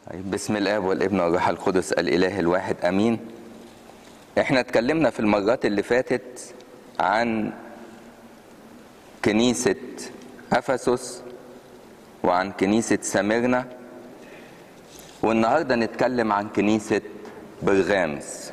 طيب بسم الاب والابن والروح القدس الاله الواحد امين احنا اتكلمنا في المرات اللي فاتت عن كنيسة افسس وعن كنيسة سميرنا والنهاردة نتكلم عن كنيسة برغامس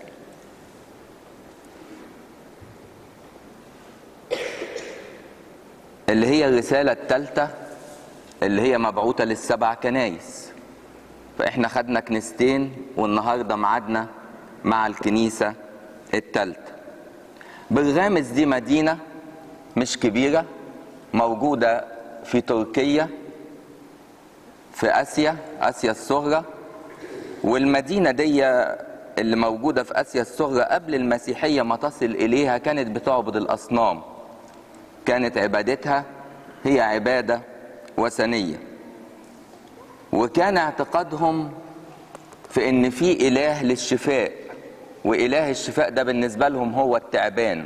اللي هي الرسالة الثالثة اللي هي مبعوثة للسبع كنايس فاحنا خدنا كنيستين والنهارده ميعادنا مع الكنيسه الثالثه برغامس دي مدينه مش كبيره موجوده في تركيا في اسيا اسيا الصغرى والمدينه دي اللي موجوده في اسيا الصغرى قبل المسيحيه ما تصل اليها كانت بتعبد الاصنام كانت عبادتها هي عباده وثنيه وكان اعتقادهم في ان في اله للشفاء واله الشفاء ده بالنسبه لهم هو التعبان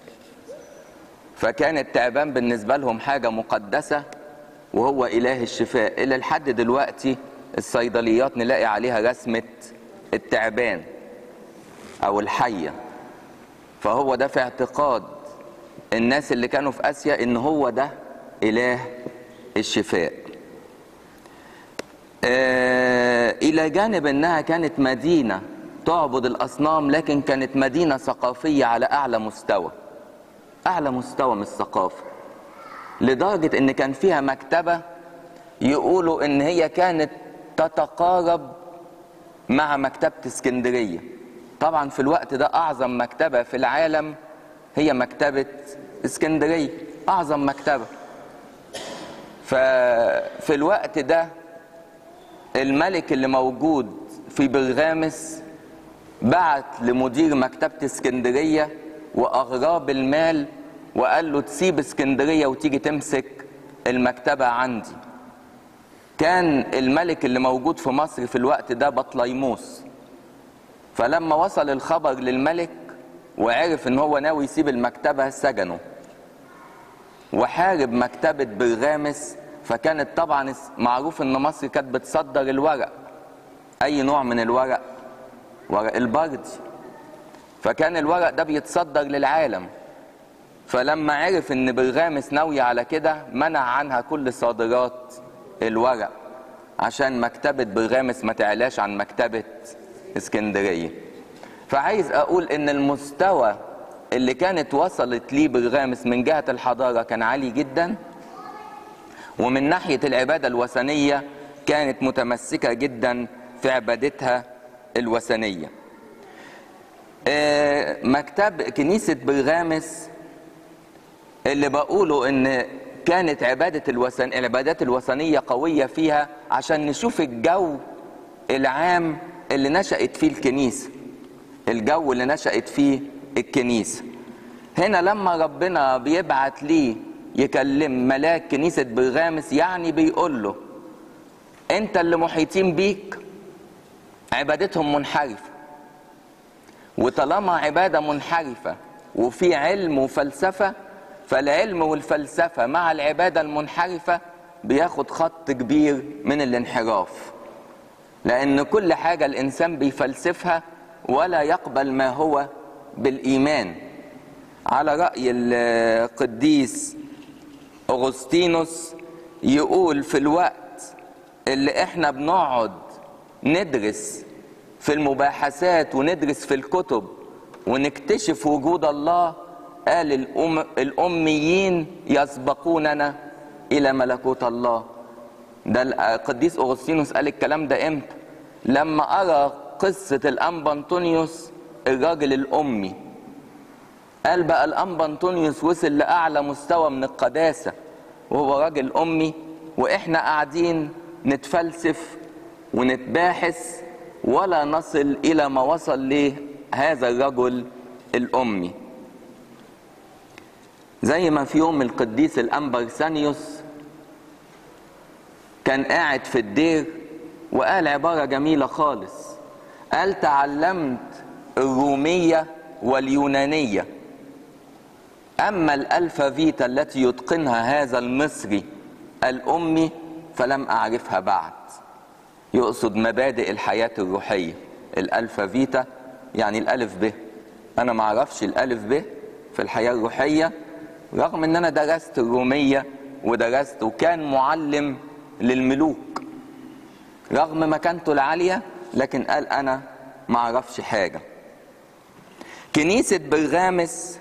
فكان التعبان بالنسبه لهم حاجه مقدسه وهو اله الشفاء الى لحد دلوقتي الصيدليات نلاقي عليها رسمه التعبان او الحيه فهو ده في اعتقاد الناس اللي كانوا في اسيا ان هو ده اله الشفاء آه الى جانب انها كانت مدينه تعبد الاصنام لكن كانت مدينه ثقافيه على اعلى مستوى اعلى مستوى من الثقافه لدرجه ان كان فيها مكتبه يقولوا ان هي كانت تتقارب مع مكتبه اسكندريه طبعا في الوقت ده اعظم مكتبه في العالم هي مكتبه اسكندريه اعظم مكتبه ففي الوقت ده الملك اللي موجود في برغامس بعت لمدير مكتبة اسكندرية وأغراب المال وقال له تسيب اسكندرية وتيجي تمسك المكتبة عندي كان الملك اللي موجود في مصر في الوقت ده بطليموس فلما وصل الخبر للملك وعرف ان هو ناوي يسيب المكتبة سجنه وحارب مكتبة برغامس فكانت طبعا معروف ان مصر كانت بتصدر الورق اي نوع من الورق ورق البردي فكان الورق ده بيتصدر للعالم فلما عرف ان برغامس ناوية على كده منع عنها كل صادرات الورق عشان مكتبة برغامس ما تعلاش عن مكتبة اسكندرية فعايز اقول ان المستوى اللي كانت وصلت ليه برغامس من جهة الحضارة كان عالي جداً ومن ناحية العبادة الوثنية كانت متمسكة جدا في عبادتها الوثنية مكتب كنيسة برغامس اللي بقوله ان كانت عبادة الوثن العبادات الوثنية قوية فيها عشان نشوف الجو العام اللي نشأت فيه الكنيسة الجو اللي نشأت فيه الكنيسة هنا لما ربنا بيبعت ليه يكلم ملاك كنيسة برغامس يعني بيقول له انت اللي محيطين بيك عبادتهم منحرفة وطالما عبادة منحرفة وفي علم وفلسفة فالعلم والفلسفة مع العبادة المنحرفة بياخد خط كبير من الانحراف لأن كل حاجة الإنسان بيفلسفها ولا يقبل ما هو بالإيمان على رأي القديس أغسطينوس يقول في الوقت اللي احنا بنقعد ندرس في المباحثات وندرس في الكتب ونكتشف وجود الله قال الأم الأميين يسبقوننا إلى ملكوت الله ده القديس أغسطينوس قال الكلام ده امتى لما أرى قصة الأنبا أنطونيوس الراجل الأمي قال بقى الأنبا أنطونيوس وصل لأعلى مستوى من القداسة وهو راجل أمي وإحنا قاعدين نتفلسف ونتباحث ولا نصل إلى ما وصل له هذا الرجل الأمي زي ما في يوم القديس الأنبرسانيوس كان قاعد في الدير وقال عبارة جميلة خالص قال تعلمت الرومية واليونانية أما الألفافيتا التي يتقنها هذا المصري الأمي فلم أعرفها بعد يقصد مبادئ الحياة الروحية الألفا فيتا يعني الألف ب أنا ما أعرفش الألف ب في الحياة الروحية رغم أن أنا درست الرومية ودرست وكان معلم للملوك رغم مكانته العالية لكن قال أنا ما أعرفش حاجة كنيسة برغامس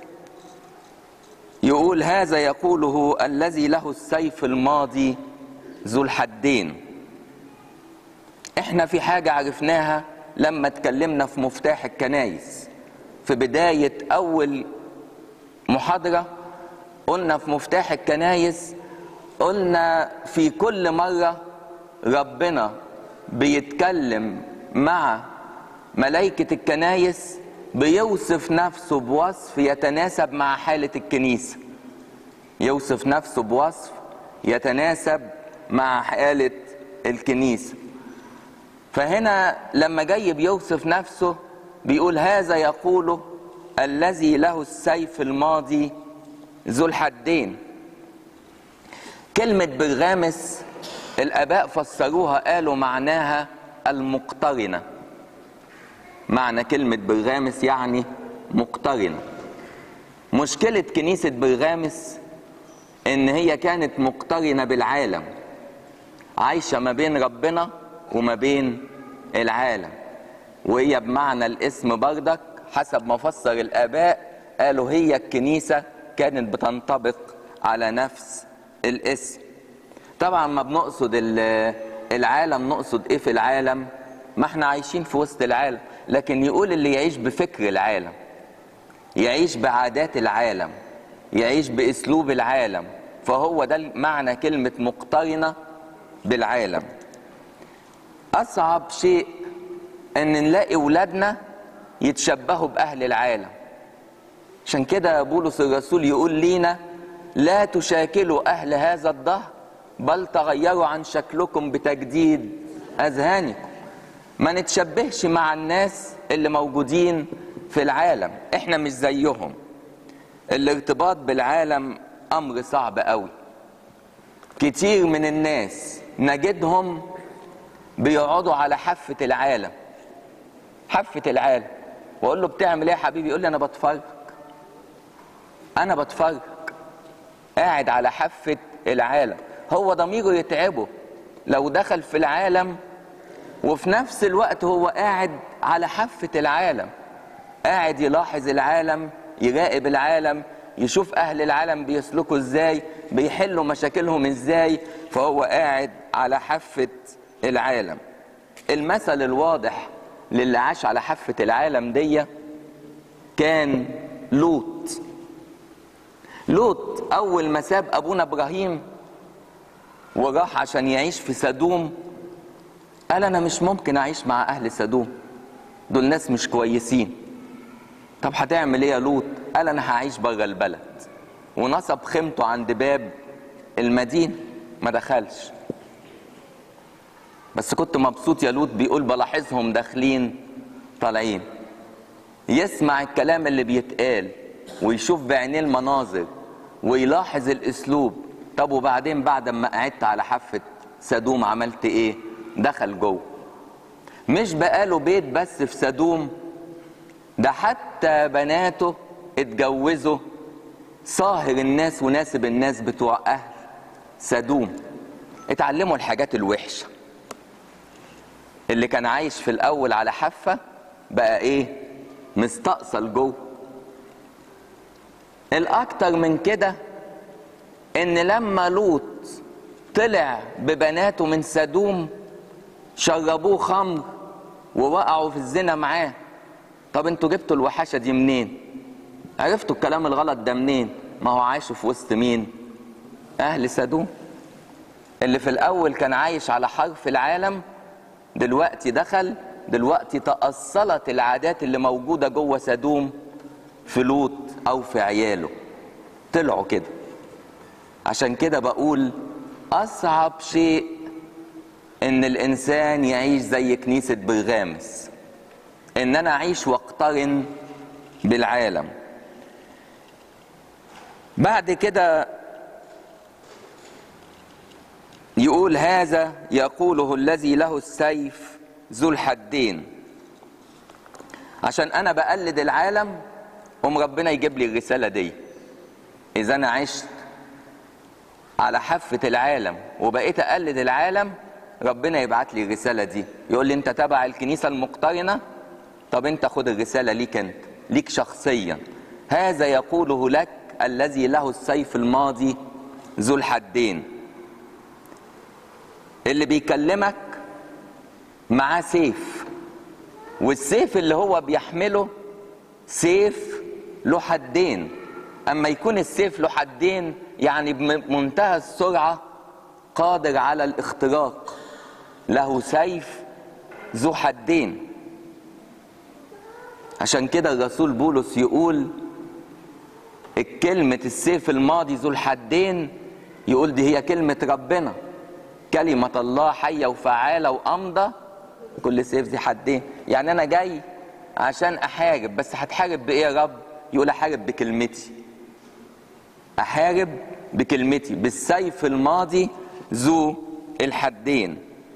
يقول هذا يقوله الذي له السيف الماضي ذو الحدين احنا في حاجة عرفناها لما اتكلمنا في مفتاح الكنايس في بداية أول محاضرة قلنا في مفتاح الكنايس قلنا في كل مرة ربنا بيتكلم مع ملائكة الكنايس بيوصف نفسه بوصف يتناسب مع حالة الكنيسة يوصف نفسه بوصف يتناسب مع حالة الكنيسة فهنا لما جاي بيوصف نفسه بيقول هذا يقوله الذي له السيف الماضي ذو الحدين كلمة برغامس الآباء فسروها قالوا معناها المقترنة معنى كلمة برغامس يعني مقترنة مشكلة كنيسة برغامس إن هي كانت مقترنة بالعالم عايشة ما بين ربنا وما بين العالم وهي بمعنى الاسم بردك حسب ما فسر الآباء قالوا هي الكنيسة كانت بتنطبق على نفس الاسم طبعا ما بنقصد العالم نقصد ايه في العالم ما احنا عايشين في وسط العالم لكن يقول اللي يعيش بفكر العالم يعيش بعادات العالم يعيش باسلوب العالم فهو ده معنى كلمة مقترنة بالعالم اصعب شيء ان نلاقي ولادنا يتشبهوا باهل العالم عشان كده بولس الرسول يقول لينا لا تشاكلوا اهل هذا الدهر بل تغيروا عن شكلكم بتجديد اذهانكم ما نتشبهش مع الناس اللي موجودين في العالم احنا مش زيهم الارتباط بالعالم امر صعب قوي كتير من الناس نجدهم بيقعدوا على حافة العالم حافة العالم واقول له بتعمل ايه يا حبيبي يقول لي انا بتفرج انا بتفرج قاعد على حافة العالم هو ضميره يتعبه لو دخل في العالم وفي نفس الوقت هو قاعد على حافة العالم قاعد يلاحظ العالم يراقب العالم يشوف اهل العالم بيسلكوا ازاي بيحلوا مشاكلهم ازاي فهو قاعد على حافة العالم المثل الواضح للي عاش على حافة العالم دي كان لوط لوط اول ما ساب ابونا ابراهيم وراح عشان يعيش في سدوم قال انا مش ممكن اعيش مع اهل سدوم دول ناس مش كويسين طب هتعمل ايه يا لوط قال انا هعيش بره البلد ونصب خيمته عند باب المدينه ما دخلش بس كنت مبسوط يا لوط بيقول بلاحظهم داخلين طالعين يسمع الكلام اللي بيتقال ويشوف بعينيه المناظر ويلاحظ الاسلوب طب وبعدين بعد ما قعدت على حافه سدوم عملت ايه دخل جوه مش بقاله بيت بس في سدوم ده حتى بناته اتجوزوا صاهر الناس وناسب الناس بتوع اهل سدوم اتعلموا الحاجات الوحشه اللي كان عايش في الاول على حافه بقى ايه مستأصل جوه الاكتر من كده ان لما لوط طلع ببناته من سدوم شربوه خمر ووقعوا في الزنا معاه طب انتوا جبتوا الوحشه دي منين عرفتوا الكلام الغلط ده منين ما هو عايش في وسط مين اهل سدوم اللي في الاول كان عايش على حرف العالم دلوقتي دخل دلوقتي تأصلت العادات اللي موجودة جوه سدوم في لوط أو في عياله طلعوا كده عشان كده بقول أصعب شيء إن الإنسان يعيش زي كنيسة برغامس إن أنا أعيش وأقترن بالعالم بعد كده يقول يقول هذا يقوله الذي له السيف ذو الحدين عشان انا بقلد العالم قوم ربنا يجيب لي الرساله دي اذا انا عشت على حافه العالم وبقيت اقلد العالم ربنا يبعت لي الرساله دي يقول لي انت تبع الكنيسه المقترنه طب انت خد الرساله ليك انت ليك شخصيا هذا يقوله لك الذي له السيف الماضي ذو الحدين اللي بيكلمك معاه سيف والسيف اللي هو بيحمله سيف له حدين اما يكون السيف له حدين يعني بمنتهى السرعه قادر على الاختراق له سيف ذو حدين عشان كده الرسول بولس يقول الكلمة السيف الماضي ذو الحدين يقول دي هي كلمة ربنا كلمة الله حية وفعالة وأمضى كل سيف ذي حدين يعني أنا جاي عشان أحارب بس هتحارب بإيه يا رب يقول أحارب بكلمتي أحارب بكلمتي بالسيف الماضي ذو الحدين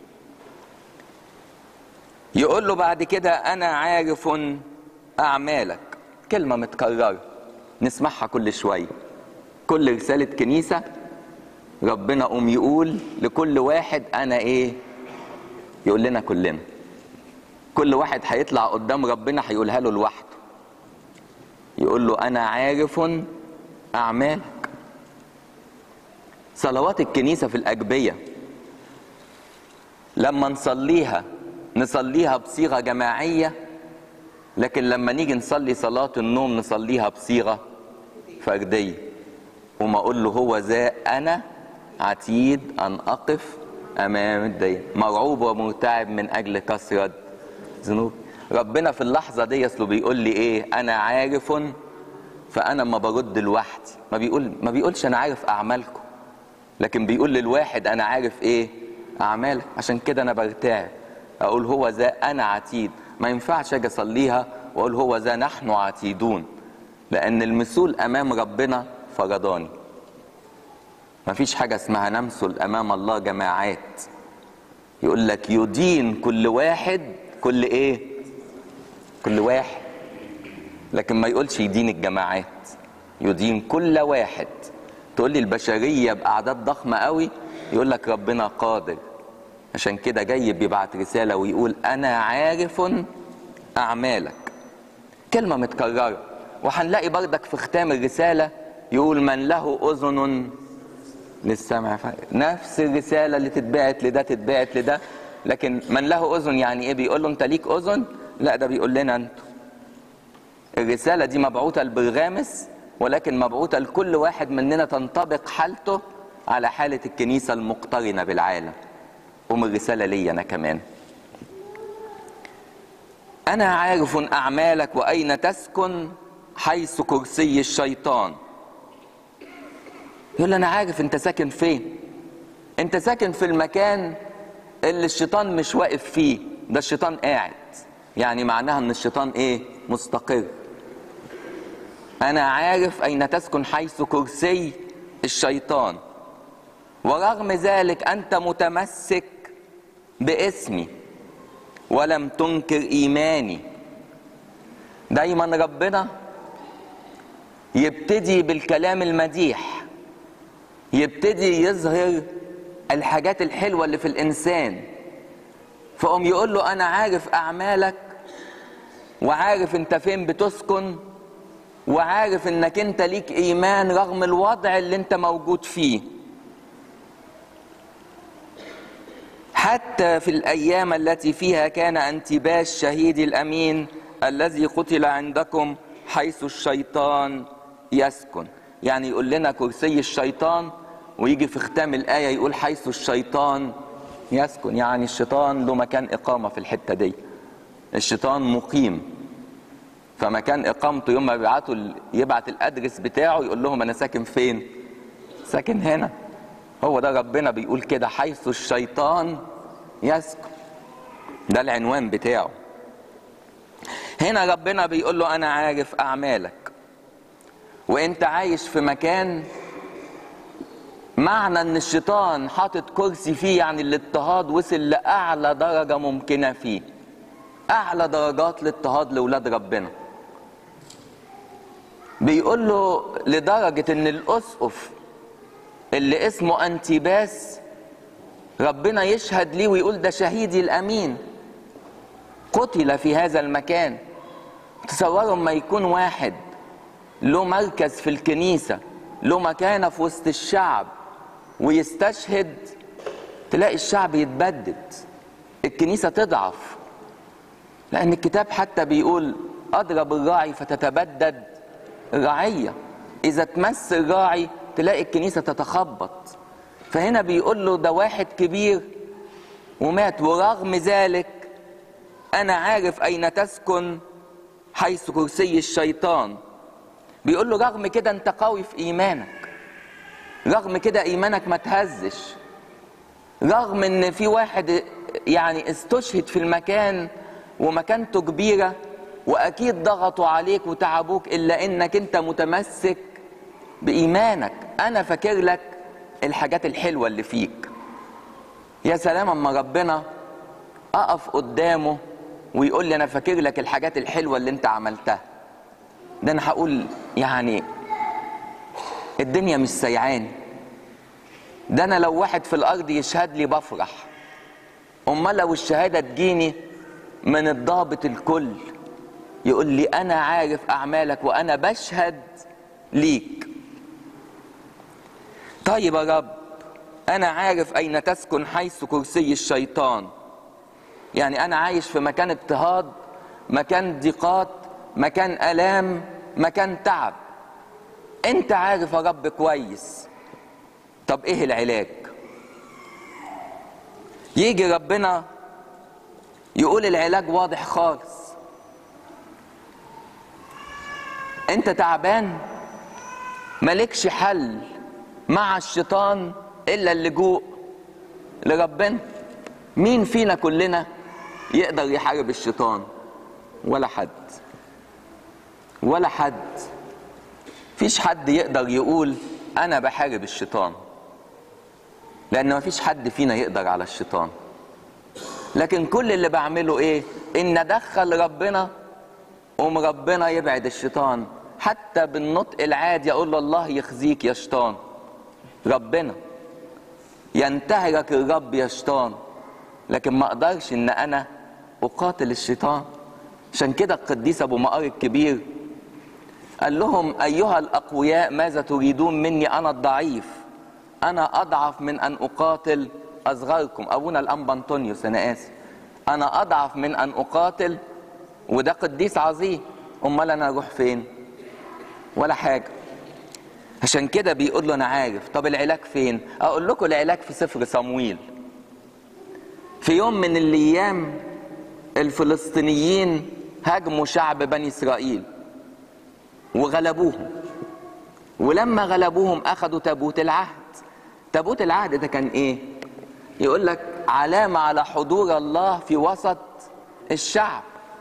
يقول له بعد كده أنا عارف أعمالك كلمة متكررة نسمعها كل شوية كل رسالة كنيسة ربنا قوم يقول لكل واحد أنا إيه يقول لنا كلنا كل واحد هيطلع قدام ربنا هيقولها له لوحده يقول له أنا عارف أعمالك صلوات الكنيسة في الأجبية لما نصليها نصليها بصيغة جماعية لكن لما نيجي نصلي صلاة النوم نصليها بصيغة فردية وما أقول له هو ذا أنا عتيد أن أقف أمام الدين مرعوب ومرتعب من أجل كثرة ذنوب ربنا في اللحظة دي أصله بيقول لي إيه أنا عارف فأنا ما برد لوحدي ما بيقول ما بيقولش أنا عارف أعمالكم لكن بيقول للواحد أنا عارف إيه أعمالك عشان كده أنا برتعب أقول هو ذا أنا عتيد ما ينفعش اجي اصليها واقول هو ذا نحن عتيدون لان المثول امام ربنا فرضاني ما فيش حاجة اسمها نمثل امام الله جماعات يقول لك يدين كل واحد كل ايه كل واحد لكن ما يقولش يدين الجماعات يدين كل واحد تقول لي البشرية بأعداد ضخمة قوي يقول لك ربنا قادر عشان كده جاي بيبعت رسالة ويقول أنا عارف أعمالك كلمة متكررة وهنلاقي بردك في ختام الرسالة يقول من له أذن للسمع نفس الرسالة اللي تتبعت لده تتبعت لده لكن من له أذن يعني إيه بيقول له أنت ليك أذن لا ده بيقول لنا أنتوا الرسالة دي مبعوثة لبرغامس ولكن مبعوثة لكل واحد مننا تنطبق حالته على حالة الكنيسة المقترنة بالعالم قوم الرسالة لي أنا كمان أنا عارف أعمالك وأين تسكن حيث كرسي الشيطان يقول أنا عارف أنت ساكن فين أنت ساكن في المكان اللي الشيطان مش واقف فيه ده الشيطان قاعد يعني معناها أن الشيطان إيه مستقر أنا عارف أين تسكن حيث كرسي الشيطان ورغم ذلك أنت متمسك باسمي ولم تنكر ايماني دايما ربنا يبتدي بالكلام المديح يبتدي يظهر الحاجات الحلوه اللي في الانسان فقوم يقول له انا عارف اعمالك وعارف انت فين بتسكن وعارف انك انت ليك ايمان رغم الوضع اللي انت موجود فيه حتى في الايام التي فيها كان انتباش شهيد الامين الذي قتل عندكم حيث الشيطان يسكن يعني يقول لنا كرسي الشيطان ويجي في ختام الايه يقول حيث الشيطان يسكن يعني الشيطان له مكان اقامه في الحته دي الشيطان مقيم فمكان اقامته يوم ما يبعتوا يبعت الادرس بتاعه يقول لهم انا ساكن فين ساكن هنا هو ده ربنا بيقول كده حيث الشيطان يسكن ده العنوان بتاعه هنا ربنا بيقول له انا عارف اعمالك وانت عايش في مكان معنى ان الشيطان حاطط كرسي فيه يعني الاضطهاد وصل لاعلى درجه ممكنه فيه اعلى درجات الاضطهاد لاولاد ربنا بيقول له لدرجه ان الاسقف اللي اسمه انتيباس ربنا يشهد ليه ويقول ده شهيدي الامين قتل في هذا المكان تصوروا ما يكون واحد له مركز في الكنيسه له مكانه في وسط الشعب ويستشهد تلاقي الشعب يتبدد الكنيسه تضعف لان الكتاب حتى بيقول اضرب الراعي فتتبدد الرعيه اذا تمس الراعي تلاقي الكنيسه تتخبط فهنا بيقول له ده واحد كبير ومات ورغم ذلك انا عارف اين تسكن حيث كرسي الشيطان بيقول له رغم كده انت قوي في ايمانك رغم كده ايمانك ما تهزش رغم ان في واحد يعني استشهد في المكان ومكانته كبيره واكيد ضغطوا عليك وتعبوك الا انك انت متمسك بايمانك انا فاكر لك الحاجات الحلوه اللي فيك يا سلام اما ربنا اقف قدامه ويقول لي انا فاكر لك الحاجات الحلوه اللي انت عملتها ده انا هقول يعني الدنيا مش سيعاني ده انا لو واحد في الارض يشهد لي بفرح امال لو الشهاده تجيني من الضابط الكل يقول لي انا عارف اعمالك وانا بشهد ليك طيب يا رب انا عارف اين تسكن حيث كرسي الشيطان يعني انا عايش في مكان اضطهاد مكان ضيقات مكان الام مكان تعب انت عارف يا رب كويس طب ايه العلاج يجي ربنا يقول العلاج واضح خالص انت تعبان مالكش حل مع الشيطان الا اللجوء لربنا مين فينا كلنا يقدر يحارب الشيطان ولا حد ولا حد فيش حد يقدر يقول انا بحارب الشيطان لان مفيش حد فينا يقدر على الشيطان لكن كل اللي بعمله ايه ان ادخل ربنا قوم ربنا يبعد الشيطان حتى بالنطق العادي اقول له الله يخزيك يا شيطان ربنا ينتهرك الرب يا شيطان لكن ما اقدرش ان انا اقاتل الشيطان عشان كده القديس ابو مقار الكبير قال لهم ايها الاقوياء ماذا تريدون مني انا الضعيف انا اضعف من ان اقاتل اصغركم ابونا الانبا انطونيوس انا اسف انا اضعف من ان اقاتل وده قديس عظيم امال انا اروح فين ولا حاجه عشان كده بيقول له انا عارف طب العلاج فين اقول لكم العلاج في سفر صمويل في يوم من الايام الفلسطينيين هاجموا شعب بني اسرائيل وغلبوهم ولما غلبوهم اخذوا تابوت العهد تابوت العهد ده كان ايه يقول لك علامه على حضور الله في وسط الشعب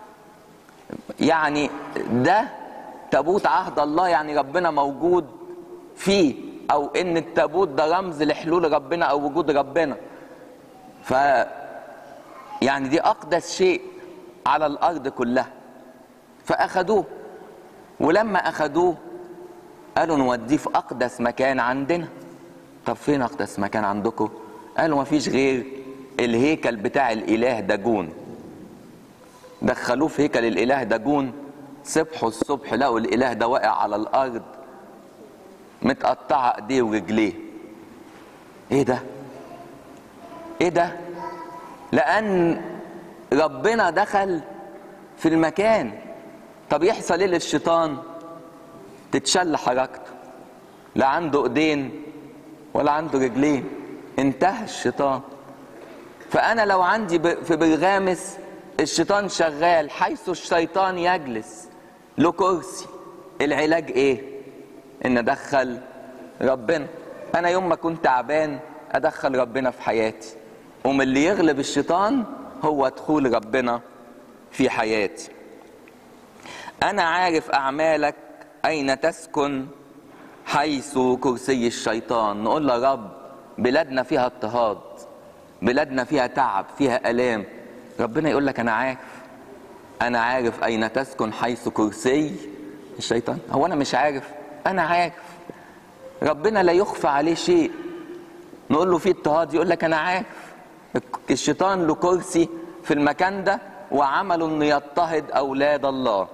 يعني ده تابوت عهد الله يعني ربنا موجود فيه او ان التابوت ده رمز لحلول ربنا او وجود ربنا ف يعني دي اقدس شيء على الارض كلها فاخدوه ولما اخدوه قالوا نوديه في اقدس مكان عندنا طب فين اقدس مكان عندكم قالوا ما فيش غير الهيكل بتاع الاله داجون دخلوه في هيكل الاله داجون صبحوا الصبح لقوا الاله ده واقع على الارض متقطعه ايديه ورجليه ايه ده ايه ده لان ربنا دخل في المكان طب يحصل ايه للشيطان تتشل حركته لا عنده ايدين ولا عنده رجلين انتهى الشيطان فانا لو عندي في برغامس الشيطان شغال حيث الشيطان يجلس له كرسي العلاج ايه ان ادخل ربنا انا يوم ما كنت تعبان ادخل ربنا في حياتي ومن اللي يغلب الشيطان هو دخول ربنا في حياتي انا عارف اعمالك اين تسكن حيث كرسي الشيطان نقول له يا رب بلادنا فيها اضطهاد بلادنا فيها تعب فيها الام ربنا يقول لك انا عارف انا عارف اين تسكن حيث كرسي الشيطان هو انا مش عارف انا عارف ربنا لا يخفى عليه شيء نقول له في اضطهاد يقول لك انا عارف الشيطان له كرسي في المكان ده وعمله انه يضطهد اولاد الله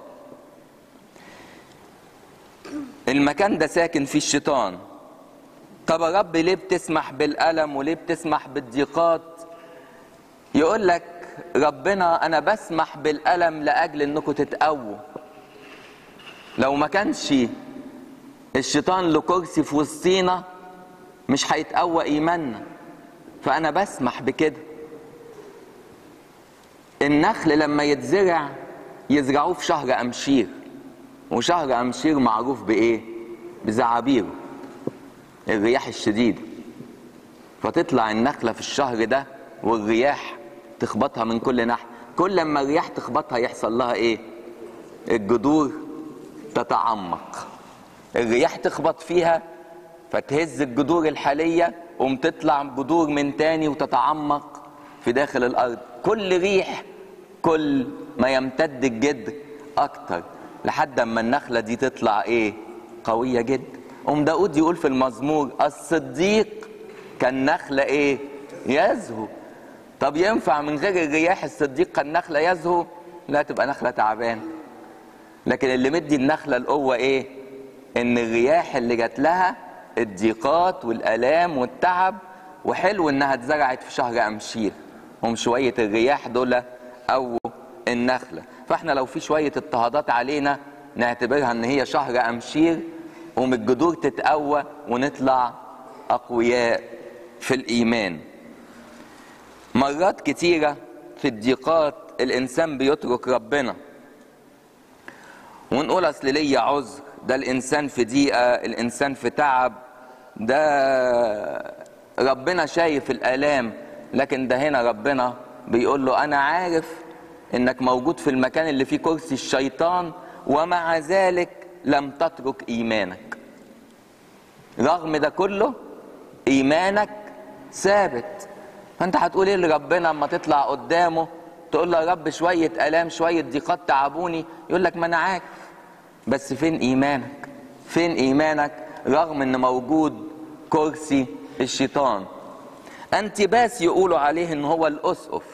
المكان ده ساكن فيه الشيطان طب يا رب ليه بتسمح بالألم وليه بتسمح بالضيقات يقول لك ربنا أنا بسمح بالألم لأجل أنكم تتقووا لو ما كانش الشيطان له كرسي في وسطينا مش هيتقوى إيماننا فأنا بسمح بكده النخل لما يتزرع يزرعوه في شهر أمشير وشهر أمشير معروف بإيه؟ بزعابيره الرياح الشديدة فتطلع النخلة في الشهر ده والرياح تخبطها من كل ناحية كل ما الرياح تخبطها يحصل لها ايه الجذور تتعمق الرياح تخبط فيها فتهز الجذور الحالية قوم تطلع جذور من تاني وتتعمق في داخل الأرض كل ريح كل ما يمتد الجد أكتر لحد ما النخلة دي تطلع ايه قوية جدا أم داود يقول في المزمور الصديق كالنخلة ايه يزهو طب ينفع من غير الرياح الصديق كالنخلة يزهو لا تبقى نخلة تعبان لكن اللي مدي النخلة القوة ايه ان الرياح اللي جات لها الضيقات والالام والتعب وحلو انها اتزرعت في شهر امشير هم شوية الرياح دول او النخلة فاحنا لو في شوية اضطهادات علينا نعتبرها ان هي شهر امشير ومن الجذور تتقوى ونطلع اقوياء في الايمان مرات كتيره في الضيقات الانسان بيترك ربنا ونقول اصل ليا عذر ده الانسان في ضيقه الانسان في تعب ده ربنا شايف الالام لكن ده هنا ربنا بيقول له انا عارف انك موجود في المكان اللي فيه كرسي الشيطان ومع ذلك لم تترك ايمانك رغم ده كله ايمانك ثابت فانت هتقول ايه لربنا اما تطلع قدامه تقول له يا رب شويه الام شويه ضيقات تعبوني يقول لك ما انا عارف بس فين ايمانك فين ايمانك رغم ان موجود كرسي الشيطان انتباس يقولوا عليه ان هو الاسقف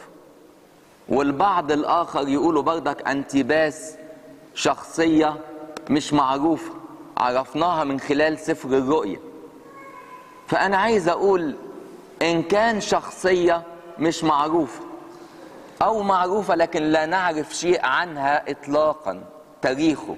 والبعض الاخر يقولوا بردك انتباس شخصيه مش معروفه عرفناها من خلال سفر الرؤيا فانا عايز اقول ان كان شخصيه مش معروفه او معروفه لكن لا نعرف شيء عنها اطلاقا تاريخه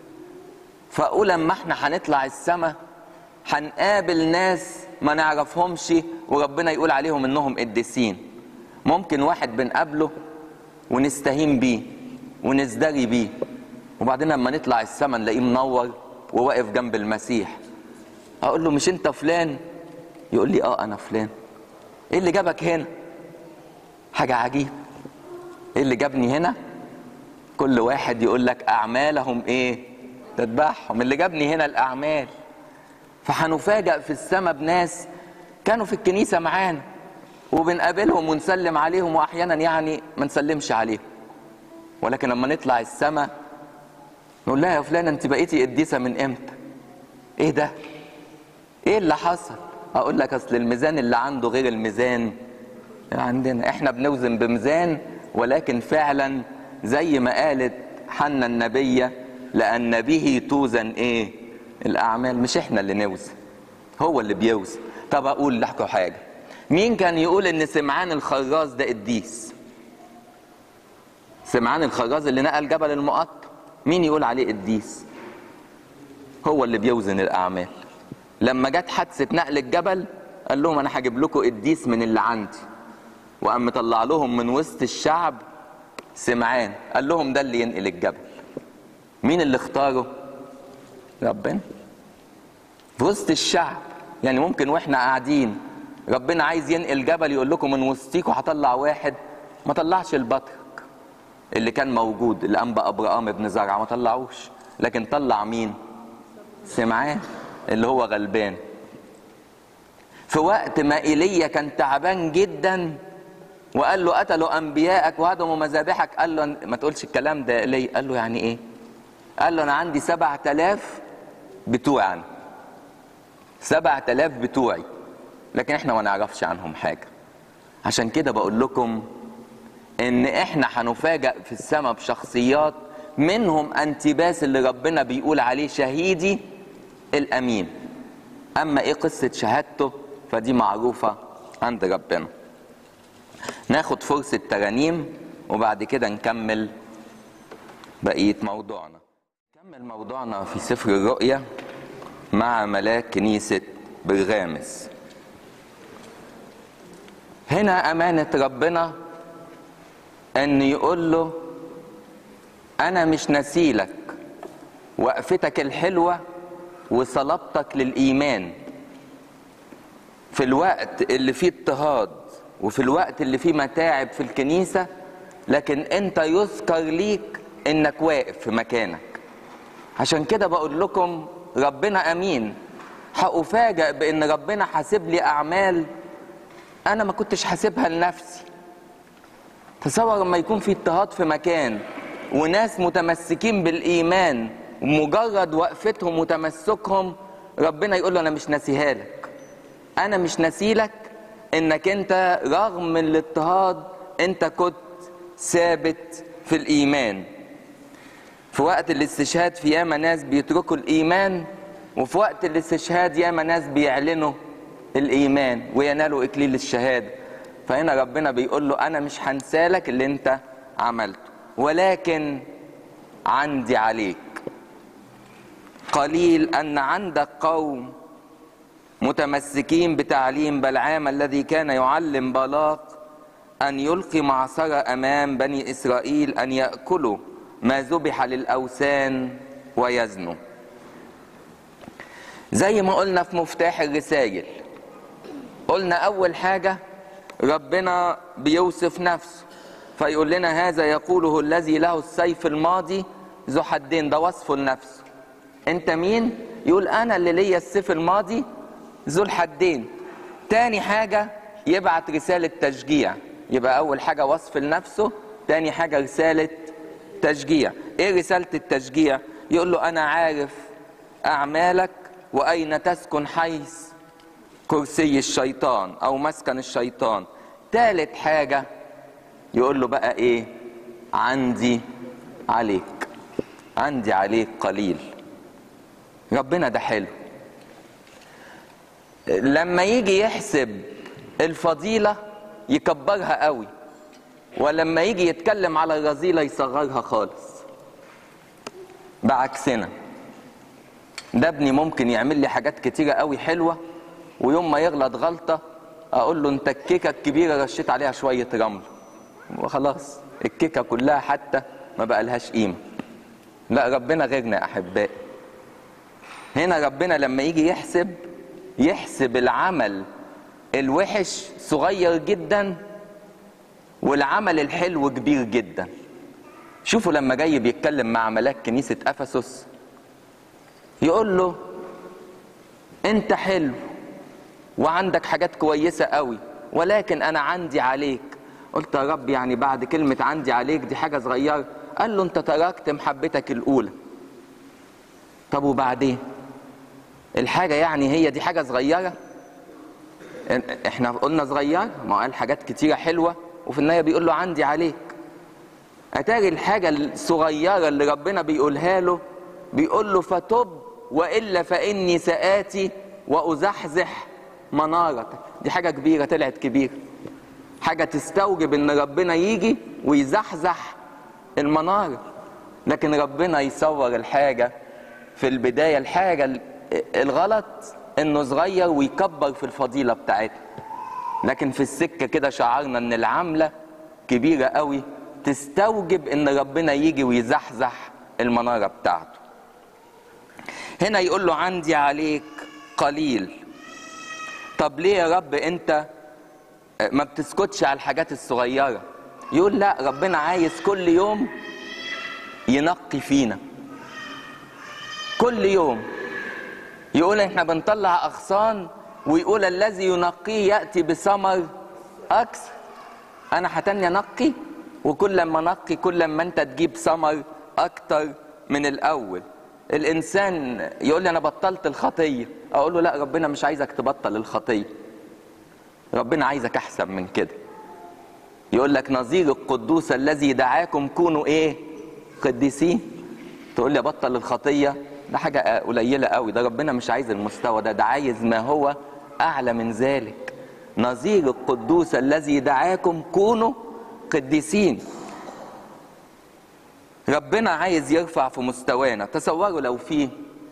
فاقول لما احنا هنطلع السماء هنقابل ناس ما نعرفهمش وربنا يقول عليهم انهم قديسين ممكن واحد بنقابله ونستهين بيه ونزدري بيه وبعدين لما نطلع السماء نلاقيه منور وواقف جنب المسيح اقول له مش انت فلان يقول لي اه انا فلان ايه اللي جابك هنا حاجه عجيب ايه اللي جابني هنا كل واحد يقول لك اعمالهم ايه تتبعهم اللي جابني هنا الاعمال فهنفاجئ في السماء بناس كانوا في الكنيسه معانا وبنقابلهم ونسلم عليهم واحيانا يعني ما نسلمش عليهم ولكن لما نطلع السماء نقول لها يا فلانه انت بقيتي قديسه من امتى ايه ده ايه اللي حصل اقول لك اصل الميزان اللي عنده غير الميزان اللي عندنا احنا بنوزن بميزان ولكن فعلا زي ما قالت حنا النبيه لان به توزن ايه الاعمال مش احنا اللي نوزن هو اللي بيوزن طب اقول لكم حاجه مين كان يقول ان سمعان الخراز ده قديس سمعان الخراز اللي نقل جبل المقطم مين يقول عليه قديس هو اللي بيوزن الاعمال لما جت حادثه نقل الجبل قال لهم انا هجيب لكم قديس من اللي عندي وقام مطلع لهم من وسط الشعب سمعان قال لهم ده اللي ينقل الجبل مين اللي اختاره ربنا في وسط الشعب يعني ممكن واحنا قاعدين ربنا عايز ينقل جبل يقول لكم من وسطيكم هطلع واحد ما طلعش البطرك اللي كان موجود الانبا ابراهام ابن زرع ما طلعوش لكن طلع مين سمعان اللي هو غلبان في وقت ما ايليا كان تعبان جدا وقال له قتلوا انبيائك وهدموا مذابحك قال له ما تقولش الكلام ده ايليا قال له يعني ايه قال له انا عندي سبعة آلاف بتوعي أنا سبعة آلاف بتوعي لكن احنا ما نعرفش عنهم حاجة عشان كده بقول لكم ان احنا هنفاجأ في السماء بشخصيات منهم انتباس اللي ربنا بيقول عليه شهيدي الامين اما ايه قصة شهادته فدي معروفة عند ربنا ناخد فرصة ترانيم وبعد كده نكمل بقية موضوعنا نكمل موضوعنا في سفر الرؤيا مع ملاك كنيسة برغامس هنا أمانة ربنا أن يقول له أنا مش نسيلك وقفتك الحلوة وصلبتك للإيمان في الوقت اللي فيه اضطهاد وفي الوقت اللي فيه متاعب في الكنيسة لكن أنت يذكر ليك إنك واقف في مكانك عشان كده بقول لكم ربنا أمين هأفاجأ بإن ربنا حاسب لي أعمال أنا ما كنتش حاسبها لنفسي تصور لما يكون في اضطهاد في مكان وناس متمسكين بالإيمان ومجرد وقفتهم وتمسكهم ربنا يقول له أنا مش ناسيها لك أنا مش ناسيلك إنك أنت رغم الاضطهاد أنت كنت ثابت في الإيمان في وقت الاستشهاد في ياما ناس بيتركوا الإيمان وفي وقت الاستشهاد ياما ناس بيعلنوا الإيمان وينالوا إكليل الشهادة فهنا ربنا بيقول له أنا مش هنسالك اللي أنت عملته ولكن عندي عليك قليل أن عندك قوم متمسكين بتعليم بلعام الذي كان يعلم بالاق أن يلقي معصرة أمام بني إسرائيل أن يأكلوا ما ذبح للأوثان ويزنوا زي ما قلنا في مفتاح الرسائل قلنا أول حاجة ربنا بيوصف نفسه فيقول لنا هذا يقوله الذي له السيف الماضي ذو حدين ده وصفه لنفسه انت مين يقول انا اللي ليا السيف الماضي ذو الحدين تاني حاجة يبعت رسالة تشجيع يبقى أول حاجة وصف لنفسه تاني حاجة رسالة تشجيع إيه رسالة التشجيع يقول له أنا عارف أعمالك وأين تسكن حيث كرسي الشيطان أو مسكن الشيطان تالت حاجة يقول له بقى إيه عندي عليك عندي عليك قليل ربنا ده حلو لما يجي يحسب الفضيلة يكبرها قوي ولما يجي يتكلم على الرذيلة يصغرها خالص بعكسنا ده ابني ممكن يعمل لي حاجات كتيرة قوي حلوة ويوم ما يغلط غلطة اقول له انت الكيكة الكبيرة رشيت عليها شوية رمل وخلاص الكيكة كلها حتى ما بقى لهاش قيمة لا ربنا غيرنا يا احبائي هنا ربنا لما يجي يحسب يحسب العمل الوحش صغير جدا والعمل الحلو كبير جدا شوفوا لما جاي بيتكلم مع ملاك كنيسة أفسس يقول له انت حلو وعندك حاجات كويسة قوي ولكن انا عندي عليك قلت يا رب يعني بعد كلمة عندي عليك دي حاجة صغيرة قال له انت تركت محبتك الاولى طب وبعدين الحاجة يعني هي دي حاجة صغيرة احنا قلنا صغير ما قال حاجات كتيرة حلوة وفي النهاية بيقول له عندي عليك اتاري الحاجة الصغيرة اللي ربنا بيقولها له بيقول له فتب وإلا فإني سآتي وأزحزح منارتك دي حاجة كبيرة طلعت كبيرة حاجة تستوجب ان ربنا يجي ويزحزح المنارة لكن ربنا يصور الحاجة في البداية الحاجة الغلط انه صغير ويكبر في الفضيلة بتاعتها لكن في السكة كده شعرنا ان العملة كبيرة قوي تستوجب ان ربنا يجي ويزحزح المنارة بتاعته هنا يقول له عندي عليك قليل طب ليه يا رب انت ما بتسكتش على الحاجات الصغيرة يقول لا ربنا عايز كل يوم ينقي فينا كل يوم يقول احنا بنطلع اغصان ويقول الذي ينقيه ياتي بثمر اكثر انا هتني انقي وكل لما انقي كل لما انت تجيب ثمر اكتر من الاول الانسان يقول لي انا بطلت الخطيه اقول له لا ربنا مش عايزك تبطل الخطيه ربنا عايزك احسن من كده يقول لك نظير القدوس الذي دعاكم كونوا ايه قديسين تقول لي بطل الخطيه ده حاجه قليله قوي ده ربنا مش عايز المستوى ده ده عايز ما هو اعلى من ذلك نظير القدوس الذي دعاكم كونوا قديسين ربنا عايز يرفع في مستوانا تصوروا لو في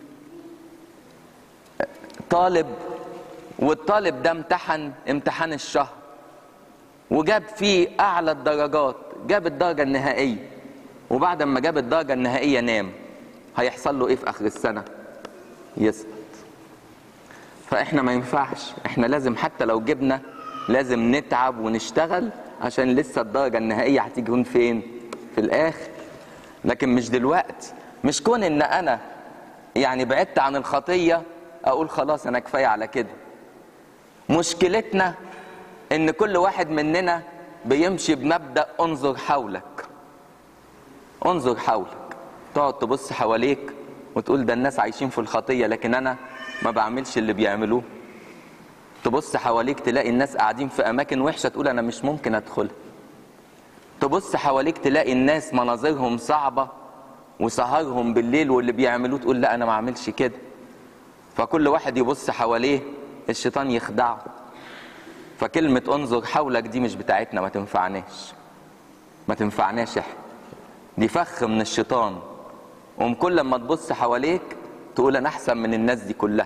طالب والطالب ده امتحن امتحان الشهر وجاب فيه اعلى الدرجات جاب الدرجه النهائيه وبعد ما جاب الدرجه النهائيه نام هيحصل له ايه في اخر السنه يسقط فاحنا ما ينفعش احنا لازم حتى لو جبنا لازم نتعب ونشتغل عشان لسه الدرجه النهائيه هتيجي فين في الاخر لكن مش دلوقتي مش كون ان انا يعني بعدت عن الخطيه اقول خلاص انا كفايه على كده مشكلتنا ان كل واحد مننا بيمشي بمبدا انظر حولك انظر حولك تقعد تبص حواليك وتقول ده الناس عايشين في الخطيه لكن انا ما بعملش اللي بيعملوه تبص حواليك تلاقي الناس قاعدين في اماكن وحشه تقول انا مش ممكن ادخلها تبص حواليك تلاقي الناس مناظرهم صعبه وسهرهم بالليل واللي بيعملوه تقول لا انا ما اعملش كده فكل واحد يبص حواليه الشيطان يخدعه فكلمة انظر حولك دي مش بتاعتنا ما تنفعناش ما تنفعناش احنا دي فخ من الشيطان قوم كل لما تبص حواليك تقول انا احسن من الناس دي كلها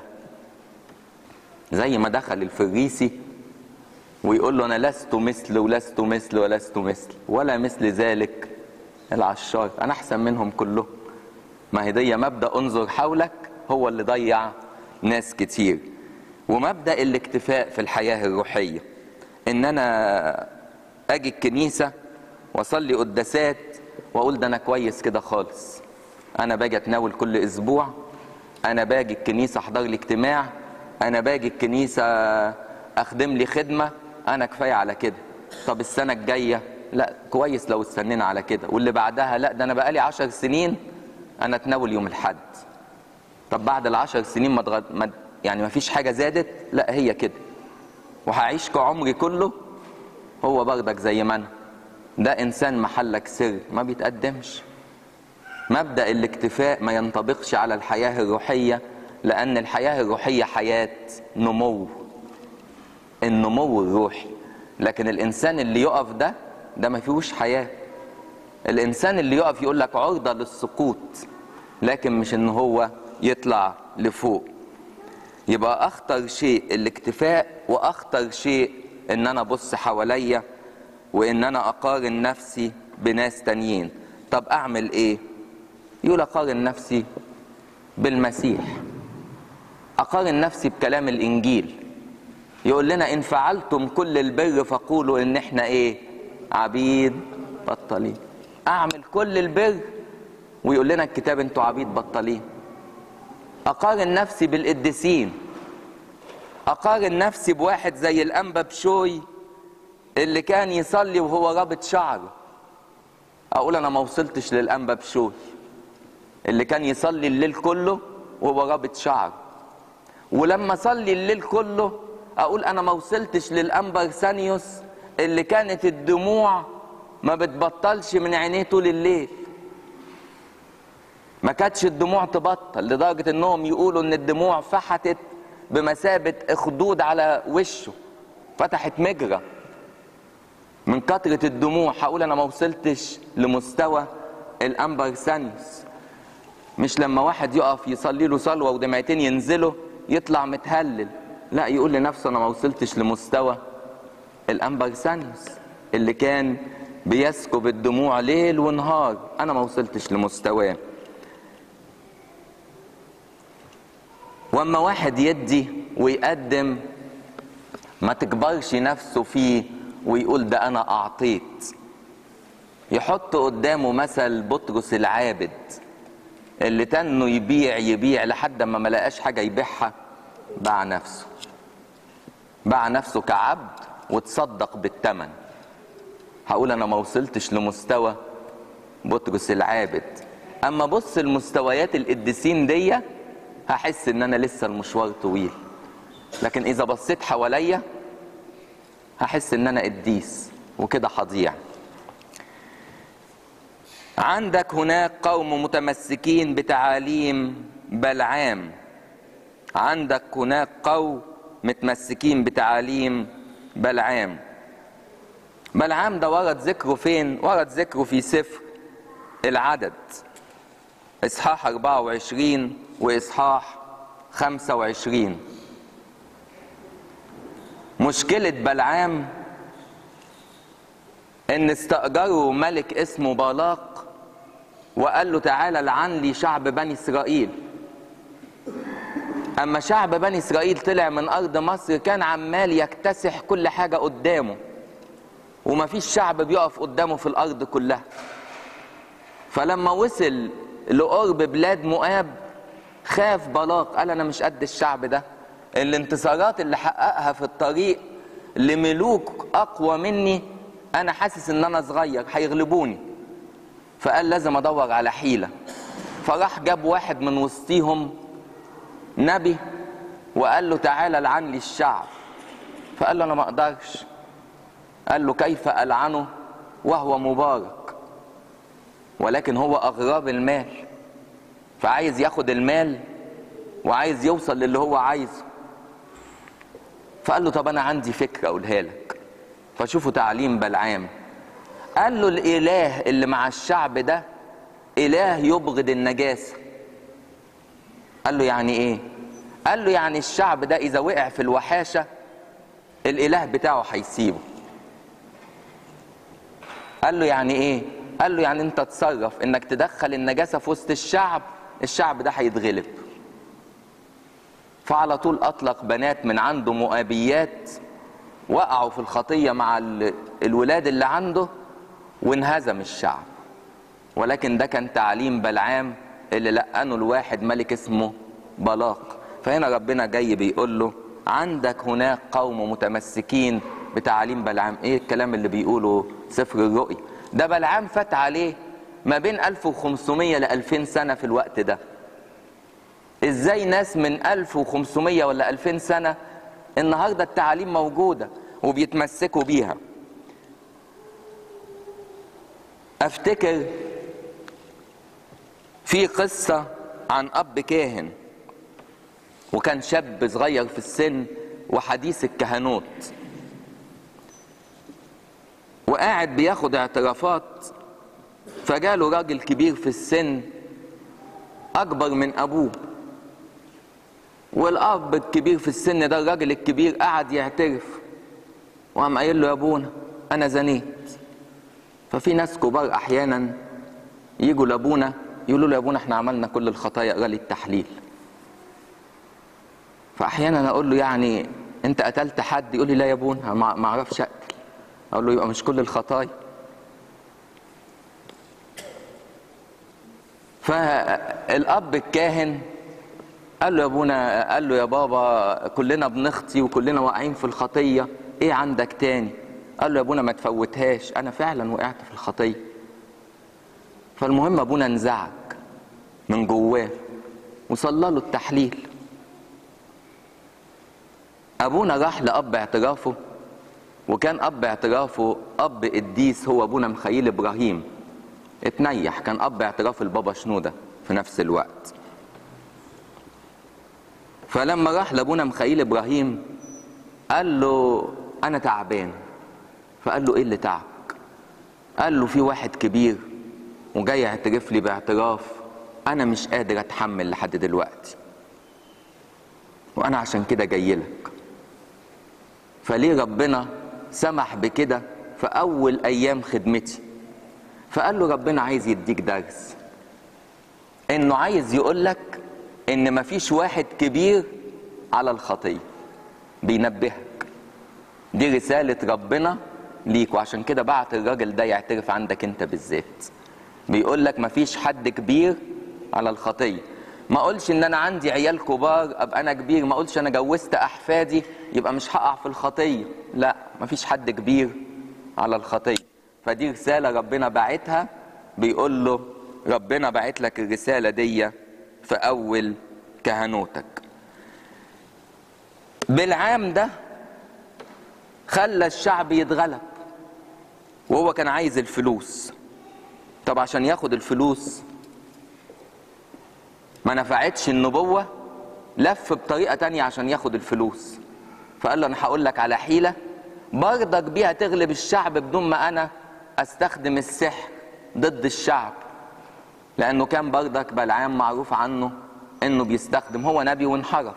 زي ما دخل الفريسي ويقول له انا لست مثل ولست مثل ولست مثل ولا مثل ذلك العشار انا احسن منهم كلهم ما هي دي مبدا انظر حولك هو اللي ضيع ناس كتير ومبدا الاكتفاء في الحياه الروحيه ان انا اجي الكنيسه واصلي قداسات واقول ده انا كويس كده خالص انا باجي اتناول كل اسبوع انا باجي الكنيسه احضر لي اجتماع انا باجي الكنيسه اخدم لي خدمه انا كفايه على كده طب السنه الجايه لا كويس لو استنينا على كده واللي بعدها لا ده انا بقالي عشر سنين انا اتناول يوم الحد طب بعد العشر سنين ما, تغد... ما يعني ما فيش حاجه زادت لا هي كده وهعيش كعمري كله هو برضك زي ما انا ده انسان محلك سر ما بيتقدمش مبدا الاكتفاء ما ينطبقش على الحياه الروحيه لان الحياه الروحيه حياه نمو النمو الروحي لكن الانسان اللي يقف ده ده ما فيهوش حياه الانسان اللي يقف يقول لك عرضه للسقوط لكن مش ان هو يطلع لفوق يبقى اخطر شيء الاكتفاء واخطر شيء ان انا ابص حواليا وان انا اقارن نفسي بناس تانيين طب اعمل ايه يقول اقارن نفسي بالمسيح اقارن نفسي بكلام الانجيل يقول لنا ان فعلتم كل البر فقولوا ان احنا ايه عبيد بطالين اعمل كل البر ويقول لنا الكتاب انتوا عبيد بطالين اقارن نفسي بالقديسين اقارن نفسي بواحد زي الانبا بشوي اللي كان يصلي وهو رابط شعره اقول انا ما وصلتش للانبا بشوي اللي كان يصلي الليل كله وهو رابط شعره ولما صلي الليل كله اقول انا ما وصلتش للانبا ارسانيوس اللي كانت الدموع ما بتبطلش من عينيه طول الليل ما كانتش الدموع تبطل لدرجة انهم يقولوا ان الدموع فحتت بمثابة اخدود على وشه فتحت مجرى من كثرة الدموع هقول انا ما وصلتش لمستوى الانبر سانيوس مش لما واحد يقف يصلي له صلوة ودمعتين ينزلوا يطلع متهلل لا يقول لنفسه انا ما وصلتش لمستوى الانبر سانيوس اللي كان بيسكب الدموع ليل ونهار انا ما وصلتش لمستواه واما واحد يدي ويقدم ما تكبرش نفسه فيه ويقول ده انا اعطيت يحط قدامه مثل بطرس العابد اللي تنه يبيع يبيع لحد ما ما لقاش حاجه يبيعها باع نفسه باع نفسه كعبد وتصدق بالثمن هقول انا ما وصلتش لمستوى بطرس العابد اما بص المستويات القديسين دي هحس ان انا لسه المشوار طويل لكن اذا بصيت حواليا هحس ان انا قديس وكده هضيع عندك هناك قوم متمسكين بتعاليم بلعام عندك هناك قوم متمسكين بتعاليم بلعام بلعام ده ورد ذكره فين ورد ذكره في سفر العدد اصحاح 24 واصحاح 25 مشكلة بلعام ان استأجروا ملك اسمه بالاق وقال له تعالى لعن لي شعب بني اسرائيل اما شعب بني اسرائيل طلع من ارض مصر كان عمال يكتسح كل حاجة قدامه ومفيش شعب بيقف قدامه في الارض كلها فلما وصل لقرب بلاد مؤاب خاف بلاق قال انا مش قد الشعب ده الانتصارات اللي حققها في الطريق لملوك اقوى مني انا حاسس ان انا صغير هيغلبوني فقال لازم ادور على حيله فراح جاب واحد من وسطيهم نبي وقال له تعالى لعن لي الشعب فقال له انا ما اقدرش قال له كيف العنه وهو مبارك ولكن هو اغراب المال فعايز ياخد المال وعايز يوصل للي هو عايزه فقال له طب انا عندي فكره اقولها لك فشوفوا تعليم بلعام قال له الاله اللي مع الشعب ده اله يبغض النجاسه قال له يعني ايه قال له يعني الشعب ده اذا وقع في الوحاشه الاله بتاعه هيسيبه قال له يعني ايه قال له يعني انت تصرف انك تدخل النجاسه في وسط الشعب الشعب ده هيتغلب فعلى طول اطلق بنات من عنده مؤابيات وقعوا في الخطيه مع الولاد اللي عنده وانهزم الشعب ولكن ده كان تعليم بلعام اللي لقنه الواحد ملك اسمه بلاق فهنا ربنا جاي بيقول له عندك هناك قوم متمسكين بتعاليم بلعام ايه الكلام اللي بيقوله سفر الرؤيا ده بلعام فات عليه ما بين 1500 ل 2000 سنة في الوقت ده ازاي ناس من 1500 ولا 2000 سنة النهاردة التعاليم موجودة وبيتمسكوا بيها افتكر في قصة عن اب كاهن وكان شاب صغير في السن وحديث الكهنوت وقاعد بياخد اعترافات فجاله راجل كبير في السن اكبر من ابوه والاب الكبير في السن ده الراجل الكبير قعد يعترف وقام قايل له يا ابونا انا زنيت ففي ناس كبار احيانا يجوا لابونا يقولوا له يا ابونا احنا عملنا كل الخطايا اقرا لي التحليل فاحيانا اقول له يعني انت قتلت حد يقول لي لا يا ابونا ما اعرفش اقتل اقول له يبقى مش كل الخطايا فالاب الكاهن قال له يا ابونا قال له يا بابا كلنا بنخطي وكلنا واقعين في الخطيه ايه عندك تاني قال له يا ابونا ما تفوتهاش انا فعلا وقعت في الخطيه فالمهم ابونا انزعج من جواه وصلى له التحليل ابونا راح لاب اعترافه وكان اب اعترافه اب قديس هو ابونا مخيل ابراهيم اتنيح كان اب اعتراف البابا شنوده في نفس الوقت فلما راح لابونا مخيل ابراهيم قال له انا تعبان فقال له ايه اللي تعبك قال له في واحد كبير وجاي يعترف لي باعتراف انا مش قادر اتحمل لحد دلوقتي وانا عشان كده جاي لك فليه ربنا سمح بكده في اول ايام خدمتي فقال له ربنا عايز يديك درس انه عايز يقول لك ان مفيش واحد كبير على الخطيه بينبهك دي رساله ربنا ليك وعشان كده بعت الراجل ده يعترف عندك انت بالذات بيقول لك مفيش حد كبير على الخطيه ما اقولش ان انا عندي عيال كبار ابقى انا كبير ما اقولش انا جوزت احفادي يبقى مش هقع في الخطيه لا مفيش حد كبير على الخطيه فدي رساله ربنا باعتها بيقول له ربنا باعت لك الرساله دي في اول كهنوتك بالعام ده خلى الشعب يتغلب وهو كان عايز الفلوس طب عشان ياخد الفلوس ما نفعتش النبوة لف بطريقة تانية عشان ياخد الفلوس فقال له انا هقول لك على حيلة برضك بيها تغلب الشعب بدون ما انا استخدم السحر ضد الشعب لانه كان برضك بلعام معروف عنه انه بيستخدم هو نبي وانحرف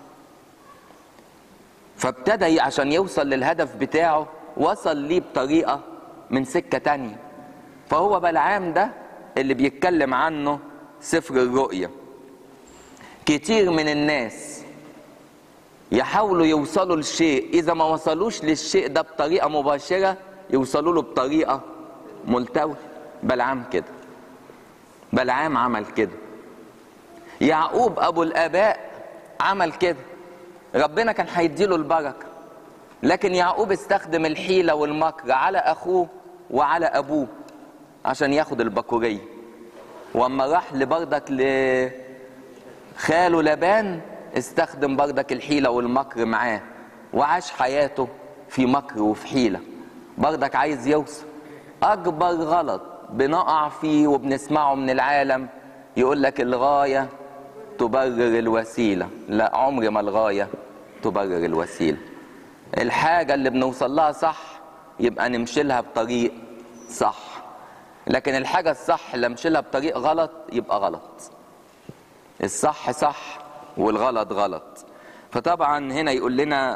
فابتدى عشان يوصل للهدف بتاعه وصل ليه بطريقة من سكة تانية فهو بلعام ده اللي بيتكلم عنه سفر الرؤيا كتير من الناس يحاولوا يوصلوا لشيء اذا ما وصلوش للشيء ده بطريقه مباشره يوصلوا له بطريقه ملتويه بلعام كده بلعام عمل كده يعقوب ابو الاباء عمل كده ربنا كان هيديله البركه لكن يعقوب استخدم الحيله والمكر على اخوه وعلى ابوه عشان ياخد البكوريه واما راح لبردك لخاله لبان استخدم بردك الحيله والمكر معاه وعاش حياته في مكر وفي حيله بردك عايز يوصل اكبر غلط بنقع فيه وبنسمعه من العالم يقول لك الغايه تبرر الوسيله لا عمر ما الغايه تبرر الوسيله الحاجه اللي بنوصل لها صح يبقى نمشي لها بطريق صح لكن الحاجة الصح اللي امشي لها بطريق غلط يبقى غلط الصح صح والغلط غلط فطبعا هنا يقول لنا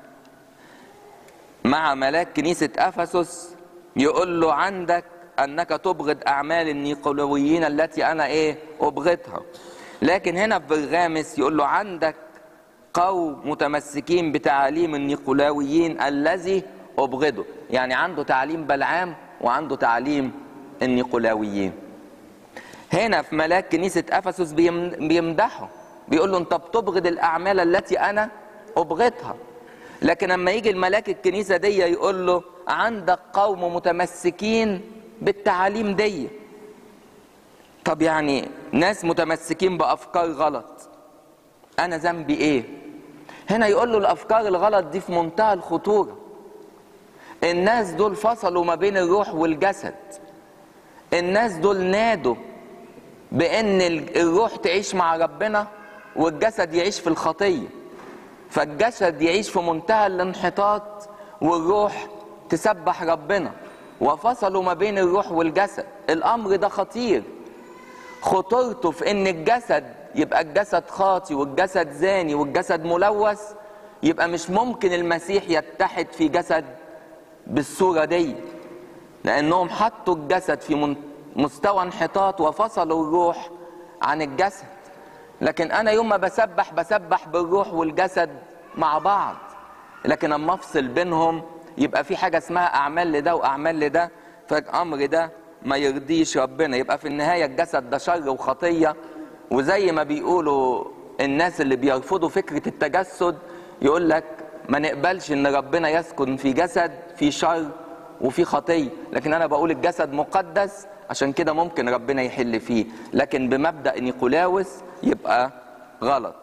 مع ملاك كنيسة أفسس يقول له عندك أنك تبغض أعمال النيقولويين التي أنا إيه أبغضها لكن هنا في برغامس يقول له عندك قوم متمسكين بتعاليم النيقولاويين الذي أبغضه يعني عنده تعليم بلعام وعنده تعليم النيقولاويين هنا في ملاك كنيسة أفسس بيمدحه بيقول له أنت بتبغض الأعمال التي أنا أبغضها لكن لما يجي الملاك الكنيسة دي يقول له عندك قوم متمسكين بالتعاليم دي طب يعني ناس متمسكين بأفكار غلط أنا ذنبي إيه هنا يقول له الأفكار الغلط دي في منتهى الخطورة الناس دول فصلوا ما بين الروح والجسد الناس دول نادوا بان الروح تعيش مع ربنا والجسد يعيش في الخطيه فالجسد يعيش في منتهى الانحطاط والروح تسبح ربنا وفصلوا ما بين الروح والجسد الامر ده خطير خطورته في ان الجسد يبقى الجسد خاطي والجسد زاني والجسد ملوث يبقى مش ممكن المسيح يتحد في جسد بالصوره دي لانهم حطوا الجسد في مستوى انحطاط وفصلوا الروح عن الجسد لكن انا يوم ما بسبح بسبح بالروح والجسد مع بعض لكن اما افصل بينهم يبقى في حاجه اسمها اعمال لده واعمال لده فالامر ده ما يرضيش ربنا يبقى في النهايه الجسد ده شر وخطيه وزي ما بيقولوا الناس اللي بيرفضوا فكره التجسد يقول لك ما نقبلش ان ربنا يسكن في جسد في شر وفي خطيه لكن انا بقول الجسد مقدس عشان كده ممكن ربنا يحل فيه لكن بمبدا نيقولاوس يبقى غلط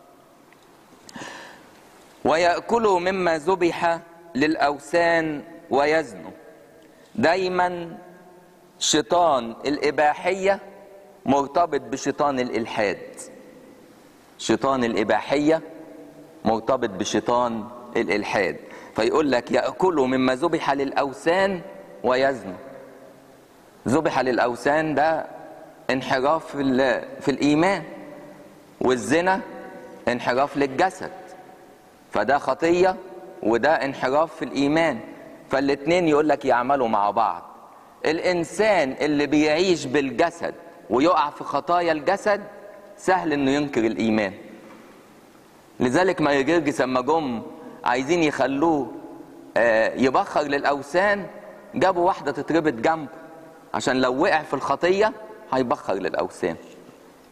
وياكلوا مما ذبح للاوثان ويزنوا دايما شيطان الاباحيه مرتبط بشيطان الالحاد شيطان الاباحيه مرتبط بشيطان الالحاد فيقول لك ياكلوا مما ذبح للاوثان ويزنوا ذبح للاوثان ده انحراف في, في الايمان والزنا انحراف للجسد فده خطيه وده انحراف في الايمان فالاتنين يقول لك يعملوا مع بعض الانسان اللي بيعيش بالجسد ويقع في خطايا الجسد سهل انه ينكر الايمان لذلك ما يجرجس لما جم عايزين يخلوه يبخر للاوثان جابوا واحده تتربط جنبه عشان لو وقع في الخطيه هيبخر للاوثان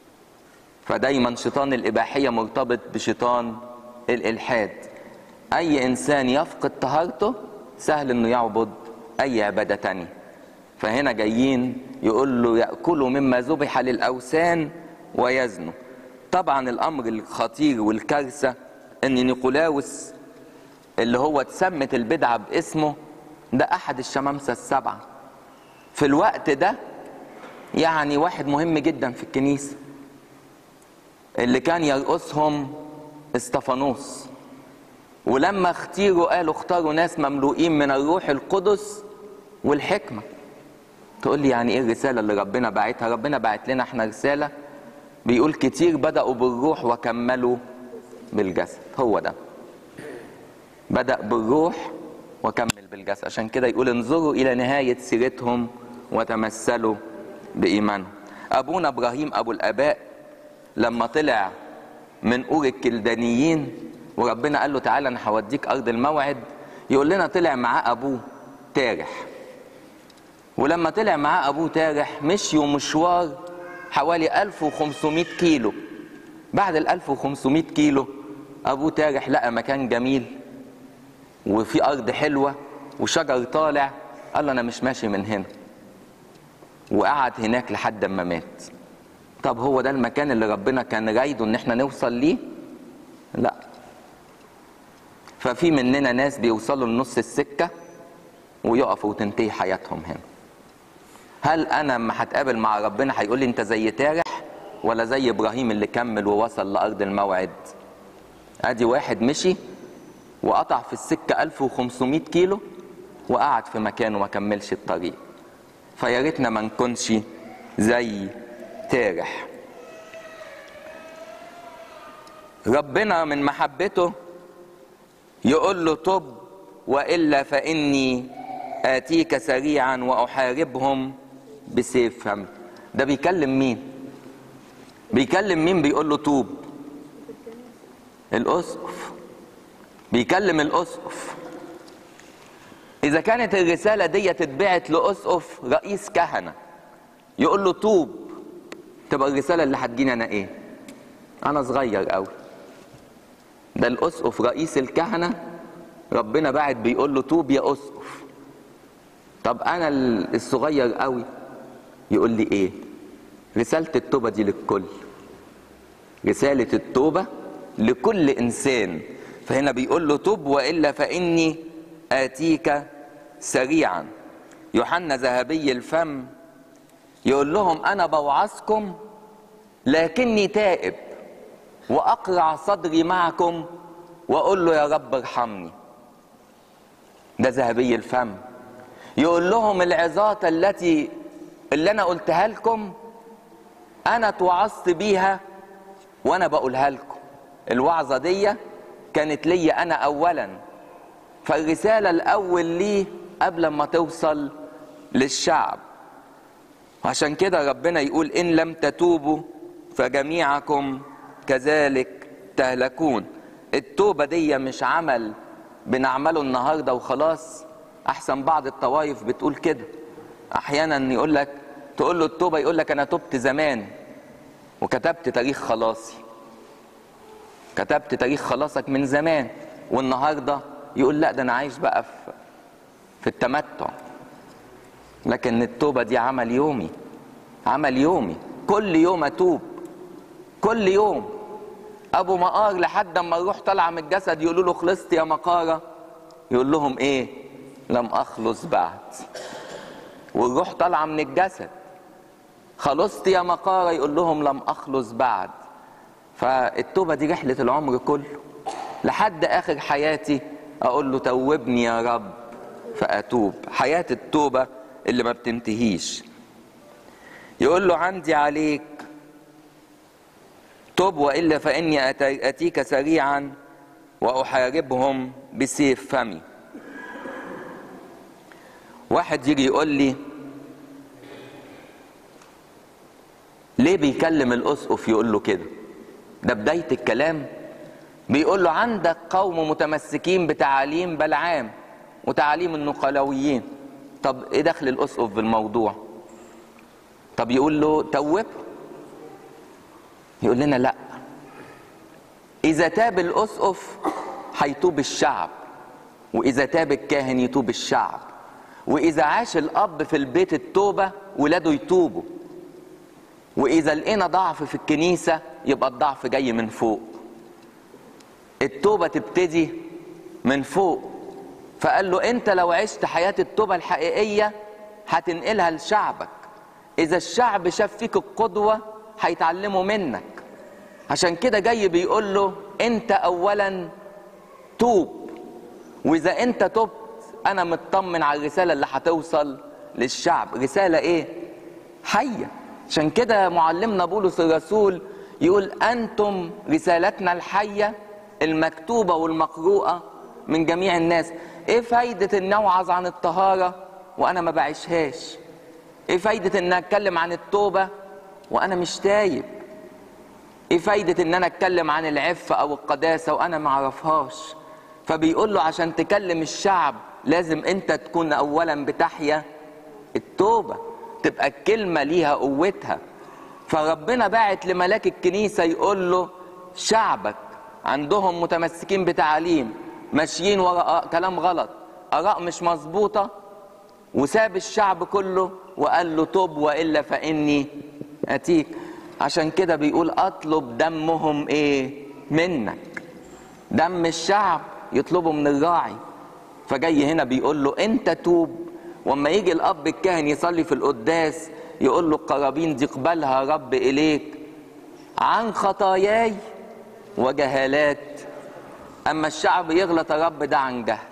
فدايما شيطان الإباحية مرتبط بشيطان الإلحاد أي إنسان يفقد طهارته سهل إنه يعبد أي عبادة تانية فهنا جايين يقول له يأكلوا مما ذبح للأوثان ويزنوا طبعا الأمر الخطير والكارثة إن نيقولاوس اللي هو اتسمت البدعة باسمه ده أحد الشمامسة السبعة في الوقت ده يعني واحد مهم جدا في الكنيسة اللي كان يرقصهم استفانوس ولما اختيروا قالوا اختاروا ناس مملوئين من الروح القدس والحكمة تقول لي يعني ايه الرسالة اللي ربنا بعتها ربنا بعت لنا احنا رسالة بيقول كتير بدأوا بالروح وكملوا بالجسد هو ده بدأ بالروح وكمل بالجسد عشان كده يقول انظروا إلى نهاية سيرتهم وتمثلوا بإيمانهم أبونا إبراهيم أبو الآباء لما طلع من أور الكلدانيين وربنا قال له تعالى أنا هوديك أرض الموعد يقول لنا طلع معاه أبوه تارح ولما طلع معاه أبوه تارح مشيوا مشوار حوالي 1500 كيلو بعد ال 1500 كيلو أبوه تارح لقى مكان جميل وفي أرض حلوة وشجر طالع قال له أنا مش ماشي من هنا وقعد هناك لحد ما مات طب هو ده المكان اللي ربنا كان رايده ان احنا نوصل ليه لا ففي مننا ناس بيوصلوا لنص السكة ويقفوا وتنتهي حياتهم هنا هل انا لما هتقابل مع ربنا هيقول لي انت زي تارح ولا زي ابراهيم اللي كمل ووصل لارض الموعد ادي واحد مشي وقطع في السكة 1500 كيلو وقعد في مكانه ما كملش الطريق فيا ريتنا ما نكونش زي تارح ربنا من محبته يقول له طب والا فاني اتيك سريعا واحاربهم بسيف فمي ده بيكلم مين بيكلم مين بيقول له توب الاسقف بيكلم الاسقف اذا كانت الرساله دي تتبعت لاسقف رئيس كهنه يقول له توب تبقى الرساله اللي هتجيني انا ايه انا صغير قوي ده الاسقف رئيس الكهنه ربنا بعد بيقول له توب يا اسقف طب انا الصغير قوي يقول لي ايه رساله التوبه دي للكل رساله التوبه لكل انسان فهنا بيقول له توب والا فاني اتيك سريعا يوحنا ذهبي الفم يقول لهم انا بوعظكم لكني تائب واقرع صدري معكم واقول له يا رب ارحمني ده ذهبي الفم يقول لهم العظات التي اللي انا قلتها لكم انا اتوعظت بيها وانا بقولها لكم الوعظه دي كانت لي انا اولا فالرساله الاول ليه قبل ما توصل للشعب عشان كده ربنا يقول ان لم تتوبوا فجميعكم كذلك تهلكون التوبه دي مش عمل بنعمله النهارده وخلاص احسن بعض الطوائف بتقول كده احيانا يقول لك تقول له التوبه يقول لك انا تبت زمان وكتبت تاريخ خلاصي كتبت تاريخ خلاصك من زمان والنهارده يقول لا ده انا عايش بقى في في التمتع لكن التوبه دي عمل يومي عمل يومي كل يوم اتوب كل يوم ابو مقار لحد اما الروح طالعه من الجسد يقولوا له خلصت يا مقاره يقول لهم ايه لم اخلص بعد والروح طالعه من الجسد خلصت يا مقاره يقول لهم لم اخلص بعد فالتوبه دي رحله العمر كله لحد اخر حياتي اقول له توبني يا رب فاتوب حياه التوبه اللي ما بتنتهيش يقول له عندي عليك تب والا فاني اتيك سريعا واحاربهم بسيف فمي واحد يجي يقول لي ليه بيكلم الاسقف يقول له كده ده بدايه الكلام بيقول له عندك قوم متمسكين بتعاليم بلعام وتعاليم النقلويين طب ايه دخل الاسقف بالموضوع طب يقول له توب يقول لنا لا اذا تاب الاسقف هيتوب الشعب واذا تاب الكاهن يتوب الشعب واذا عاش الاب في البيت التوبه ولاده يتوبوا واذا لقينا ضعف في الكنيسه يبقى الضعف جاي من فوق التوبه تبتدي من فوق فقال له انت لو عشت حياه التوبه الحقيقيه هتنقلها لشعبك اذا الشعب شاف فيك القدوه هيتعلموا منك عشان كده جاي بيقول له انت اولا توب واذا انت تبت انا مطمن على الرساله اللي هتوصل للشعب رساله ايه حيه عشان كده معلمنا بولس الرسول يقول انتم رسالتنا الحيه المكتوبه والمقروءه من جميع الناس ايه فايده ان اوعظ عن الطهاره وانا ما بعيشهاش ايه فايده ان اتكلم عن التوبه وانا مش تايب ايه فايده ان انا اتكلم عن العفه او القداسه وانا ما اعرفهاش فبيقول له عشان تكلم الشعب لازم انت تكون اولا بتحيا التوبه تبقى الكلمه ليها قوتها فربنا باعت لملاك الكنيسه يقول له شعبك عندهم متمسكين بتعاليم ماشيين ورا كلام غلط اراء مش مظبوطه وساب الشعب كله وقال له توب والا فاني اتيك عشان كده بيقول اطلب دمهم ايه منك دم الشعب يطلبه من الراعي فجاي هنا بيقول له انت توب واما يجي الاب الكاهن يصلي في القداس يقول له القرابين دي اقبلها رب اليك عن خطاياي وجهالات اما الشعب يغلط يا رب ده عن جهل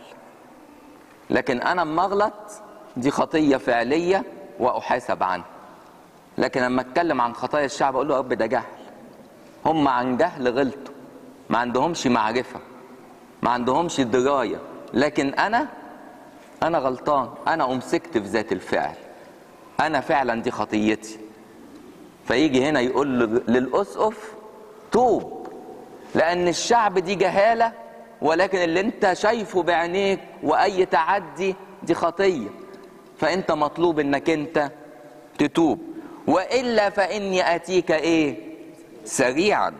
لكن انا اما اغلط دي خطيه فعليه واحاسب عنها لكن لما اتكلم عن خطايا الشعب اقول له يا رب ده جهل هم عن جهل غلطوا ما عندهمش معرفه ما عندهمش درايه لكن انا انا غلطان انا امسكت في ذات الفعل انا فعلا دي خطيتي فيجي هنا يقول للاسقف توب لان الشعب دي جهاله ولكن اللي انت شايفه بعينيك واي تعدي دي خطيه فانت مطلوب انك انت تتوب والا فاني اتيك ايه سريعا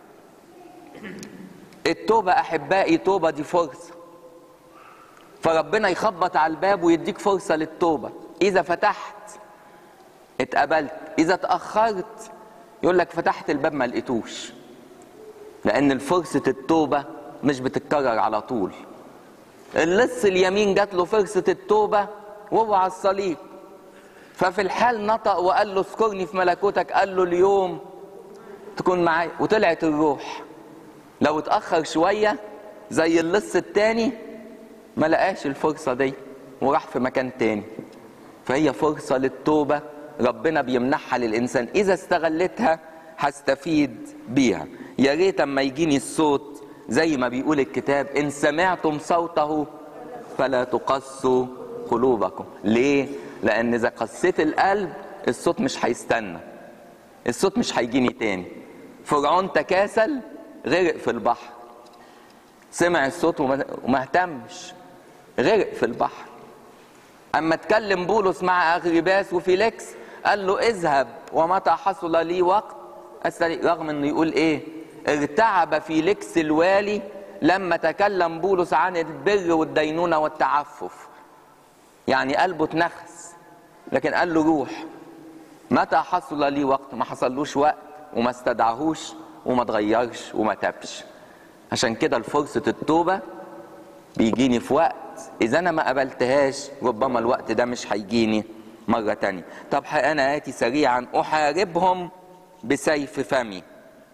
التوبه احبائي توبه دي فرصه فربنا يخبط على الباب ويديك فرصه للتوبه اذا فتحت اتقبلت اذا اتاخرت يقول لك فتحت الباب ما لقيتوش لان فرصه التوبه مش بتتكرر على طول اللص اليمين جات له فرصه التوبه وهو على الصليب ففي الحال نطق وقال له اذكرني في ملكوتك قال له اليوم تكون معايا وطلعت الروح لو اتاخر شويه زي اللص التاني ما لقاش الفرصه دي وراح في مكان تاني فهي فرصه للتوبه ربنا بيمنحها للانسان اذا استغلتها هستفيد بيها يا ريت اما يجيني الصوت زي ما بيقول الكتاب ان سمعتم صوته فلا تقسوا قلوبكم ليه لان اذا قسيت القلب الصوت مش هيستنى الصوت مش هيجيني تاني فرعون تكاسل غرق في البحر سمع الصوت وما اهتمش غرق في البحر اما اتكلم بولس مع اغرباس وفيليكس قال له اذهب ومتى حصل لي وقت أستري رغم انه يقول ايه ارتعب فيليكس الوالي لما تكلم بولس عن البر والدينونه والتعفف يعني قلبه اتنخس لكن قال له روح متى حصل لي وقت ما حصلوش وقت وما استدعاهوش وما اتغيرش وما تابش عشان كده الفرصة التوبة بيجيني في وقت إذا أنا ما قبلتهاش ربما الوقت ده مش هيجيني مرة تانية طب أنا آتي سريعا أحاربهم بسيف فمي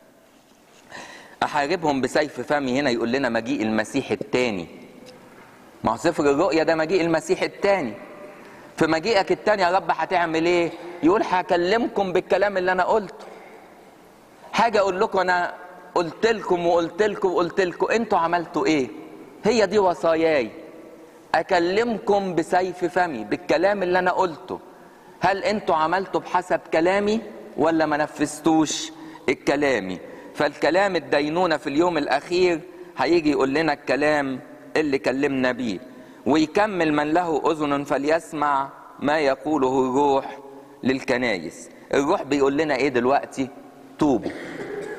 أحاربهم بسيف فمي هنا يقول لنا مجيء المسيح التاني ما هو سفر الرؤيا ده مجيء المسيح التاني في مجيئك التاني يا رب هتعمل ايه يقول هكلمكم بالكلام اللي انا قلته حاجه اقول لكم انا قلت لكم وقلت لكم وقلت لكم انتوا عملتوا ايه هي دي وصاياي اكلمكم بسيف فمي بالكلام اللي انا قلته هل انتوا عملتوا بحسب كلامي ولا ما نفذتوش الكلامي فالكلام الدينونة في اليوم الأخير هيجي يقول لنا الكلام اللي كلمنا بيه ويكمل من له أذن فليسمع ما يقوله الروح للكنايس الروح بيقول لنا ايه دلوقتي توبوا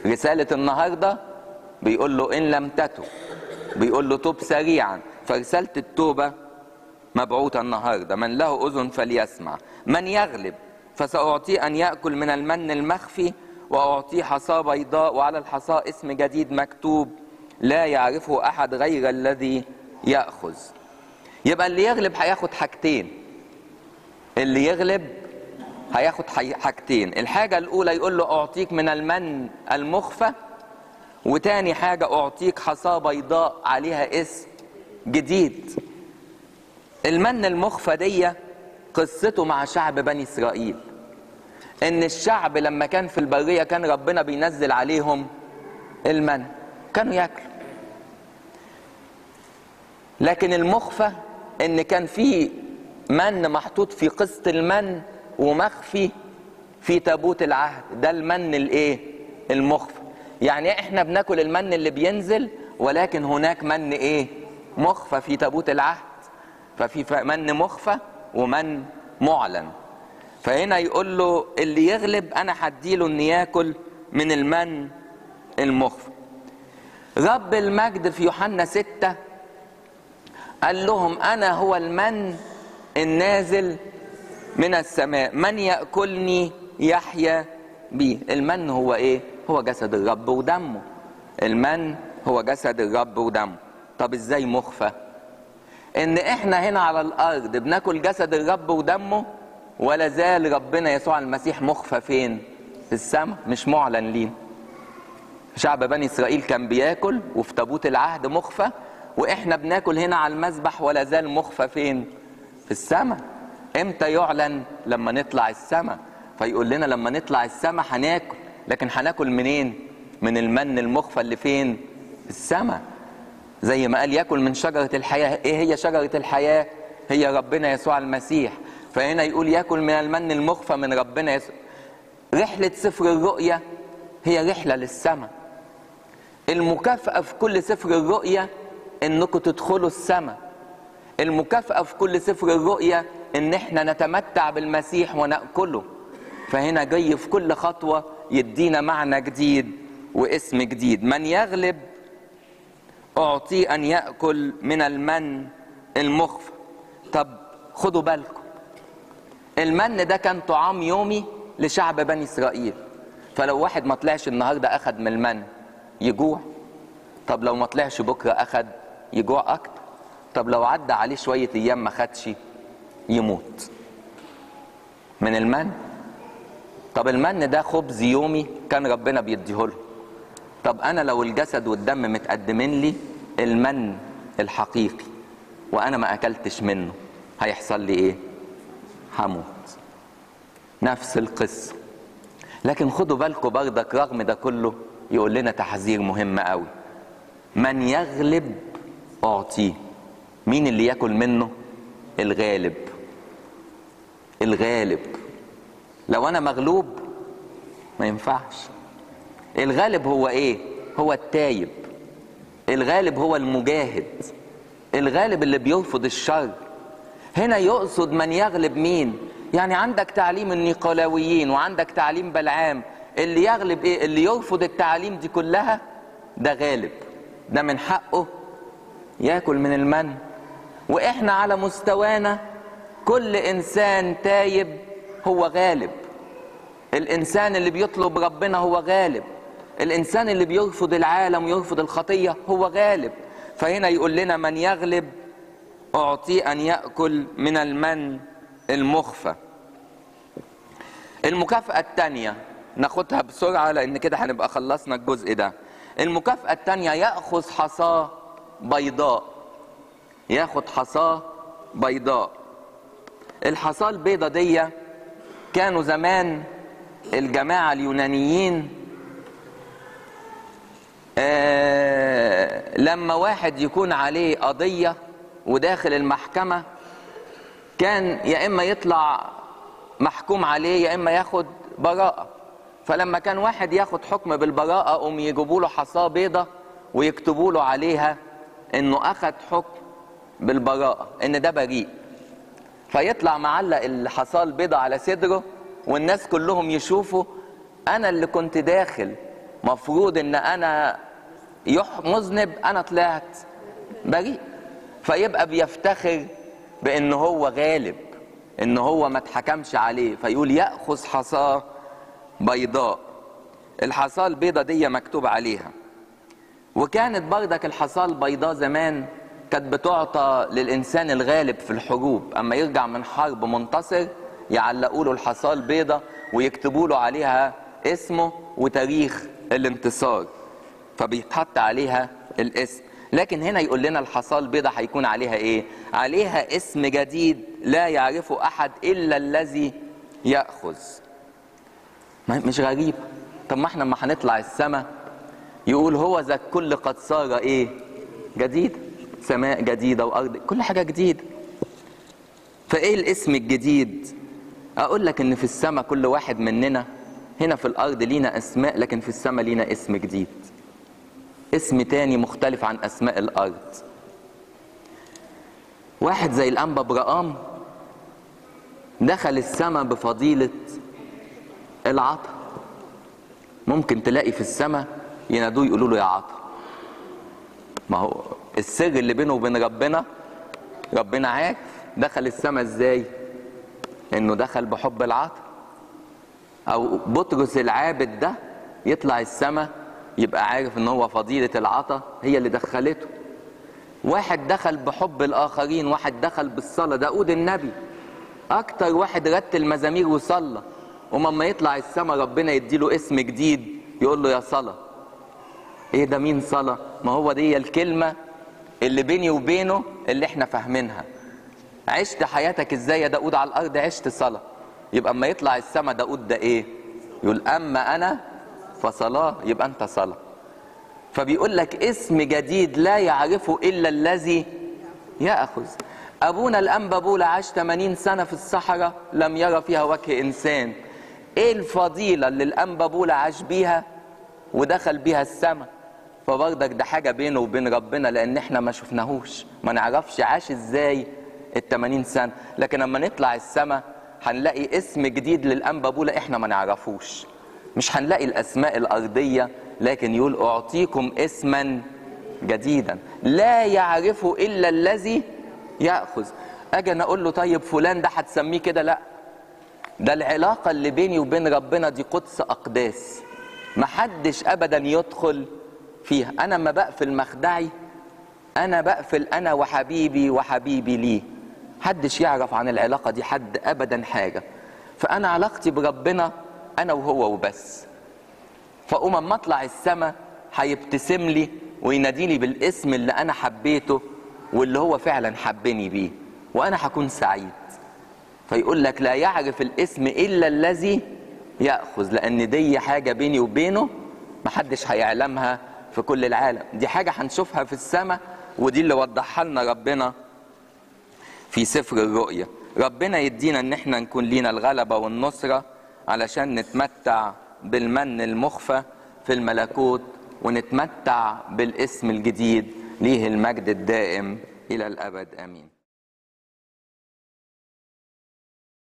رسالة النهاردة بيقول له إن لم تتب بيقول له تب سريعا فرسالة التوبة مبعوثة النهاردة من له أذن فليسمع من يغلب فسأعطيه أن يأكل من المن المخفي وأعطيه حصاة بيضاء وعلى الحصاة اسم جديد مكتوب لا يعرفه أحد غير الذي يأخذ يبقى اللي يغلب هياخد حاجتين اللي يغلب هياخد حاجتين الحاجة الأولى يقول له أعطيك من المن المخفى وتاني حاجة أعطيك حصاة بيضاء عليها اسم جديد المن المخفى دي قصته مع شعب بني إسرائيل إن الشعب لما كان في البرية كان ربنا بينزل عليهم المن كانوا ياكلوا لكن المخفى إن كان في من محطوط في قسط المن ومخفي في تابوت العهد ده المن الايه المخفى يعني احنا بناكل المن اللي بينزل ولكن هناك من ايه مخفى في تابوت العهد ففي من مخفى ومن معلن فهنا يقول له اللي يغلب انا هديله ان ياكل من المن المخفى رب المجد في يوحنا ستة قال لهم انا هو المن النازل من السماء من ياكلني يحيا بي المن هو ايه هو جسد الرب ودمه المن هو جسد الرب ودمه طب ازاي مخفى ان احنا هنا على الارض بناكل جسد الرب ودمه ولا زال ربنا يسوع المسيح مخفى فين في السماء مش معلن لينا شعب بني اسرائيل كان بياكل وفي تابوت العهد مخفى واحنا بناكل هنا على المذبح ولا زال مخفى فين في السماء امتى يعلن لما نطلع السماء فيقول لنا لما نطلع السماء هناكل لكن هناكل منين من المن المخفى اللي فين السماء زي ما قال ياكل من شجرة الحياة ايه هي شجرة الحياة هي ربنا يسوع المسيح فهنا يقول ياكل من المن المخفى من ربنا يسوع رحلة سفر الرؤيا هي رحلة للسماء المكافأة في كل سفر الرؤيا انكم تدخلوا السماء المكافأة في كل سفر الرؤيا ان احنا نتمتع بالمسيح ونأكله فهنا جاي في كل خطوة يدينا معنى جديد واسم جديد من يغلب أعطيه أن يأكل من المن المخفى طب خدوا بالكم المن ده كان طعام يومي لشعب بني إسرائيل فلو واحد ما طلعش النهاردة أخد من المن يجوع طب لو ما طلعش بكرة أخد يجوع أكتر طب لو عدى عليه شوية أيام ما خدش يموت من المن طب المن ده خبز يومي كان ربنا بيديه له طب انا لو الجسد والدم متقدمين لي المن الحقيقي وانا ما اكلتش منه هيحصل لي ايه هموت نفس القصه لكن خدوا بالكم برضك رغم ده كله يقول لنا تحذير مهم قوي من يغلب اعطيه مين اللي ياكل منه الغالب الغالب لو انا مغلوب ما ينفعش الغالب هو ايه هو التايب الغالب هو المجاهد الغالب اللي بيرفض الشر هنا يقصد من يغلب مين يعني عندك تعليم النيقلاويين وعندك تعليم بلعام اللي يغلب ايه اللي يرفض التعاليم دي كلها ده غالب ده من حقه ياكل من المن واحنا على مستوانا كل انسان تايب هو غالب الانسان اللي بيطلب ربنا هو غالب الانسان اللي بيرفض العالم ويرفض الخطيه هو غالب فهنا يقول لنا من يغلب اعطيه ان ياكل من المن المخفى المكافاه الثانيه ناخدها بسرعه لان كده هنبقى خلصنا الجزء ده المكافاه الثانيه ياخذ حصاه بيضاء ياخد حصاه بيضاء الحصاه البيضة دي كانوا زمان الجماعة اليونانيين آه لما واحد يكون عليه قضية وداخل المحكمة كان يا إما يطلع محكوم عليه يا إما ياخد براءة فلما كان واحد ياخد حكم بالبراءة قوم يجيبوا له حصاة بيضة ويكتبوا له عليها إنه أخد حكم بالبراءة إن ده بريء فيطلع معلق الحصال بيضة على صدره والناس كلهم يشوفوا انا اللي كنت داخل مفروض ان انا يح مذنب انا طلعت بريء فيبقى بيفتخر بان هو غالب ان هو ما اتحكمش عليه فيقول ياخذ حصاه بيضاء الحصاه البيضاء دي مكتوب عليها وكانت بردك الحصاه البيضاء زمان كانت بتعطى للانسان الغالب في الحروب اما يرجع من حرب منتصر يعلقوا له الحصاه البيضاء ويكتبوا له عليها اسمه وتاريخ الانتصار فبيتحط عليها الاسم لكن هنا يقول لنا الحصاه البيضاء هيكون عليها ايه عليها اسم جديد لا يعرفه احد الا الذي ياخذ مش غريب طب ما احنا لما هنطلع السماء يقول هو ذا الكل قد صار ايه جديد سماء جديده وارض كل حاجه جديده فايه الاسم الجديد اقول لك ان في السماء كل واحد مننا هنا في الارض لينا اسماء لكن في السماء لينا اسم جديد اسم تاني مختلف عن اسماء الارض واحد زي الانبا برقام دخل السماء بفضيله العطا ممكن تلاقي في السماء ينادوه يقولوا له يا عطا ما هو السر اللي بينه وبين ربنا ربنا عارف دخل السماء ازاي انه دخل بحب العطا او بطرس العابد ده يطلع السماء يبقى عارف ان هو فضيلة العطا هي اللي دخلته واحد دخل بحب الاخرين واحد دخل بالصلاة داود النبي اكتر واحد رتل مزامير وصلى ومما يطلع السماء ربنا يديله اسم جديد يقول له يا صلاة ايه ده مين صلاة ما هو دي الكلمة اللي بيني وبينه اللي احنا فاهمينها عشت حياتك ازاي يا داود على الارض عشت صلاة يبقى اما يطلع السماء داود ده ايه يقول اما انا فصلاة يبقى انت صلاة فبيقول لك اسم جديد لا يعرفه الا الذي ياخذ ابونا الانبا بولا عاش 80 سنه في الصحراء لم يرى فيها وجه انسان ايه الفضيله اللي الانبا بولا عاش بيها ودخل بيها السماء فبرضك ده حاجه بينه وبين ربنا لان احنا ما شفناهوش ما نعرفش عاش ازاي ال 80 سنه لكن لما نطلع السماء هنلاقي اسم جديد للانبا بولا احنا ما نعرفوش مش هنلاقي الاسماء الارضيه لكن يقول اعطيكم اسما جديدا لا يعرفه الا الذي ياخذ اجي انا اقول له طيب فلان ده هتسميه كده لا ده العلاقه اللي بيني وبين ربنا دي قدس اقداس محدش ابدا يدخل فيها انا لما بقفل مخدعي انا بقفل انا وحبيبي وحبيبي ليه محدش يعرف عن العلاقه دي حد ابدا حاجه فانا علاقتي بربنا انا وهو وبس فاقوم اما اطلع السما هيبتسم لي ويناديني بالاسم اللي انا حبيته واللي هو فعلا حبني بيه وانا هكون سعيد فيقول لك لا يعرف الاسم الا الذي ياخذ لان دي حاجه بيني وبينه محدش هيعلمها في كل العالم دي حاجه هنشوفها في السماء ودي اللي وضحها لنا ربنا في سفر الرؤيا ربنا يدينا ان احنا نكون لينا الغلبه والنصره علشان نتمتع بالمن المخفى في الملكوت ونتمتع بالاسم الجديد ليه المجد الدائم الى الابد امين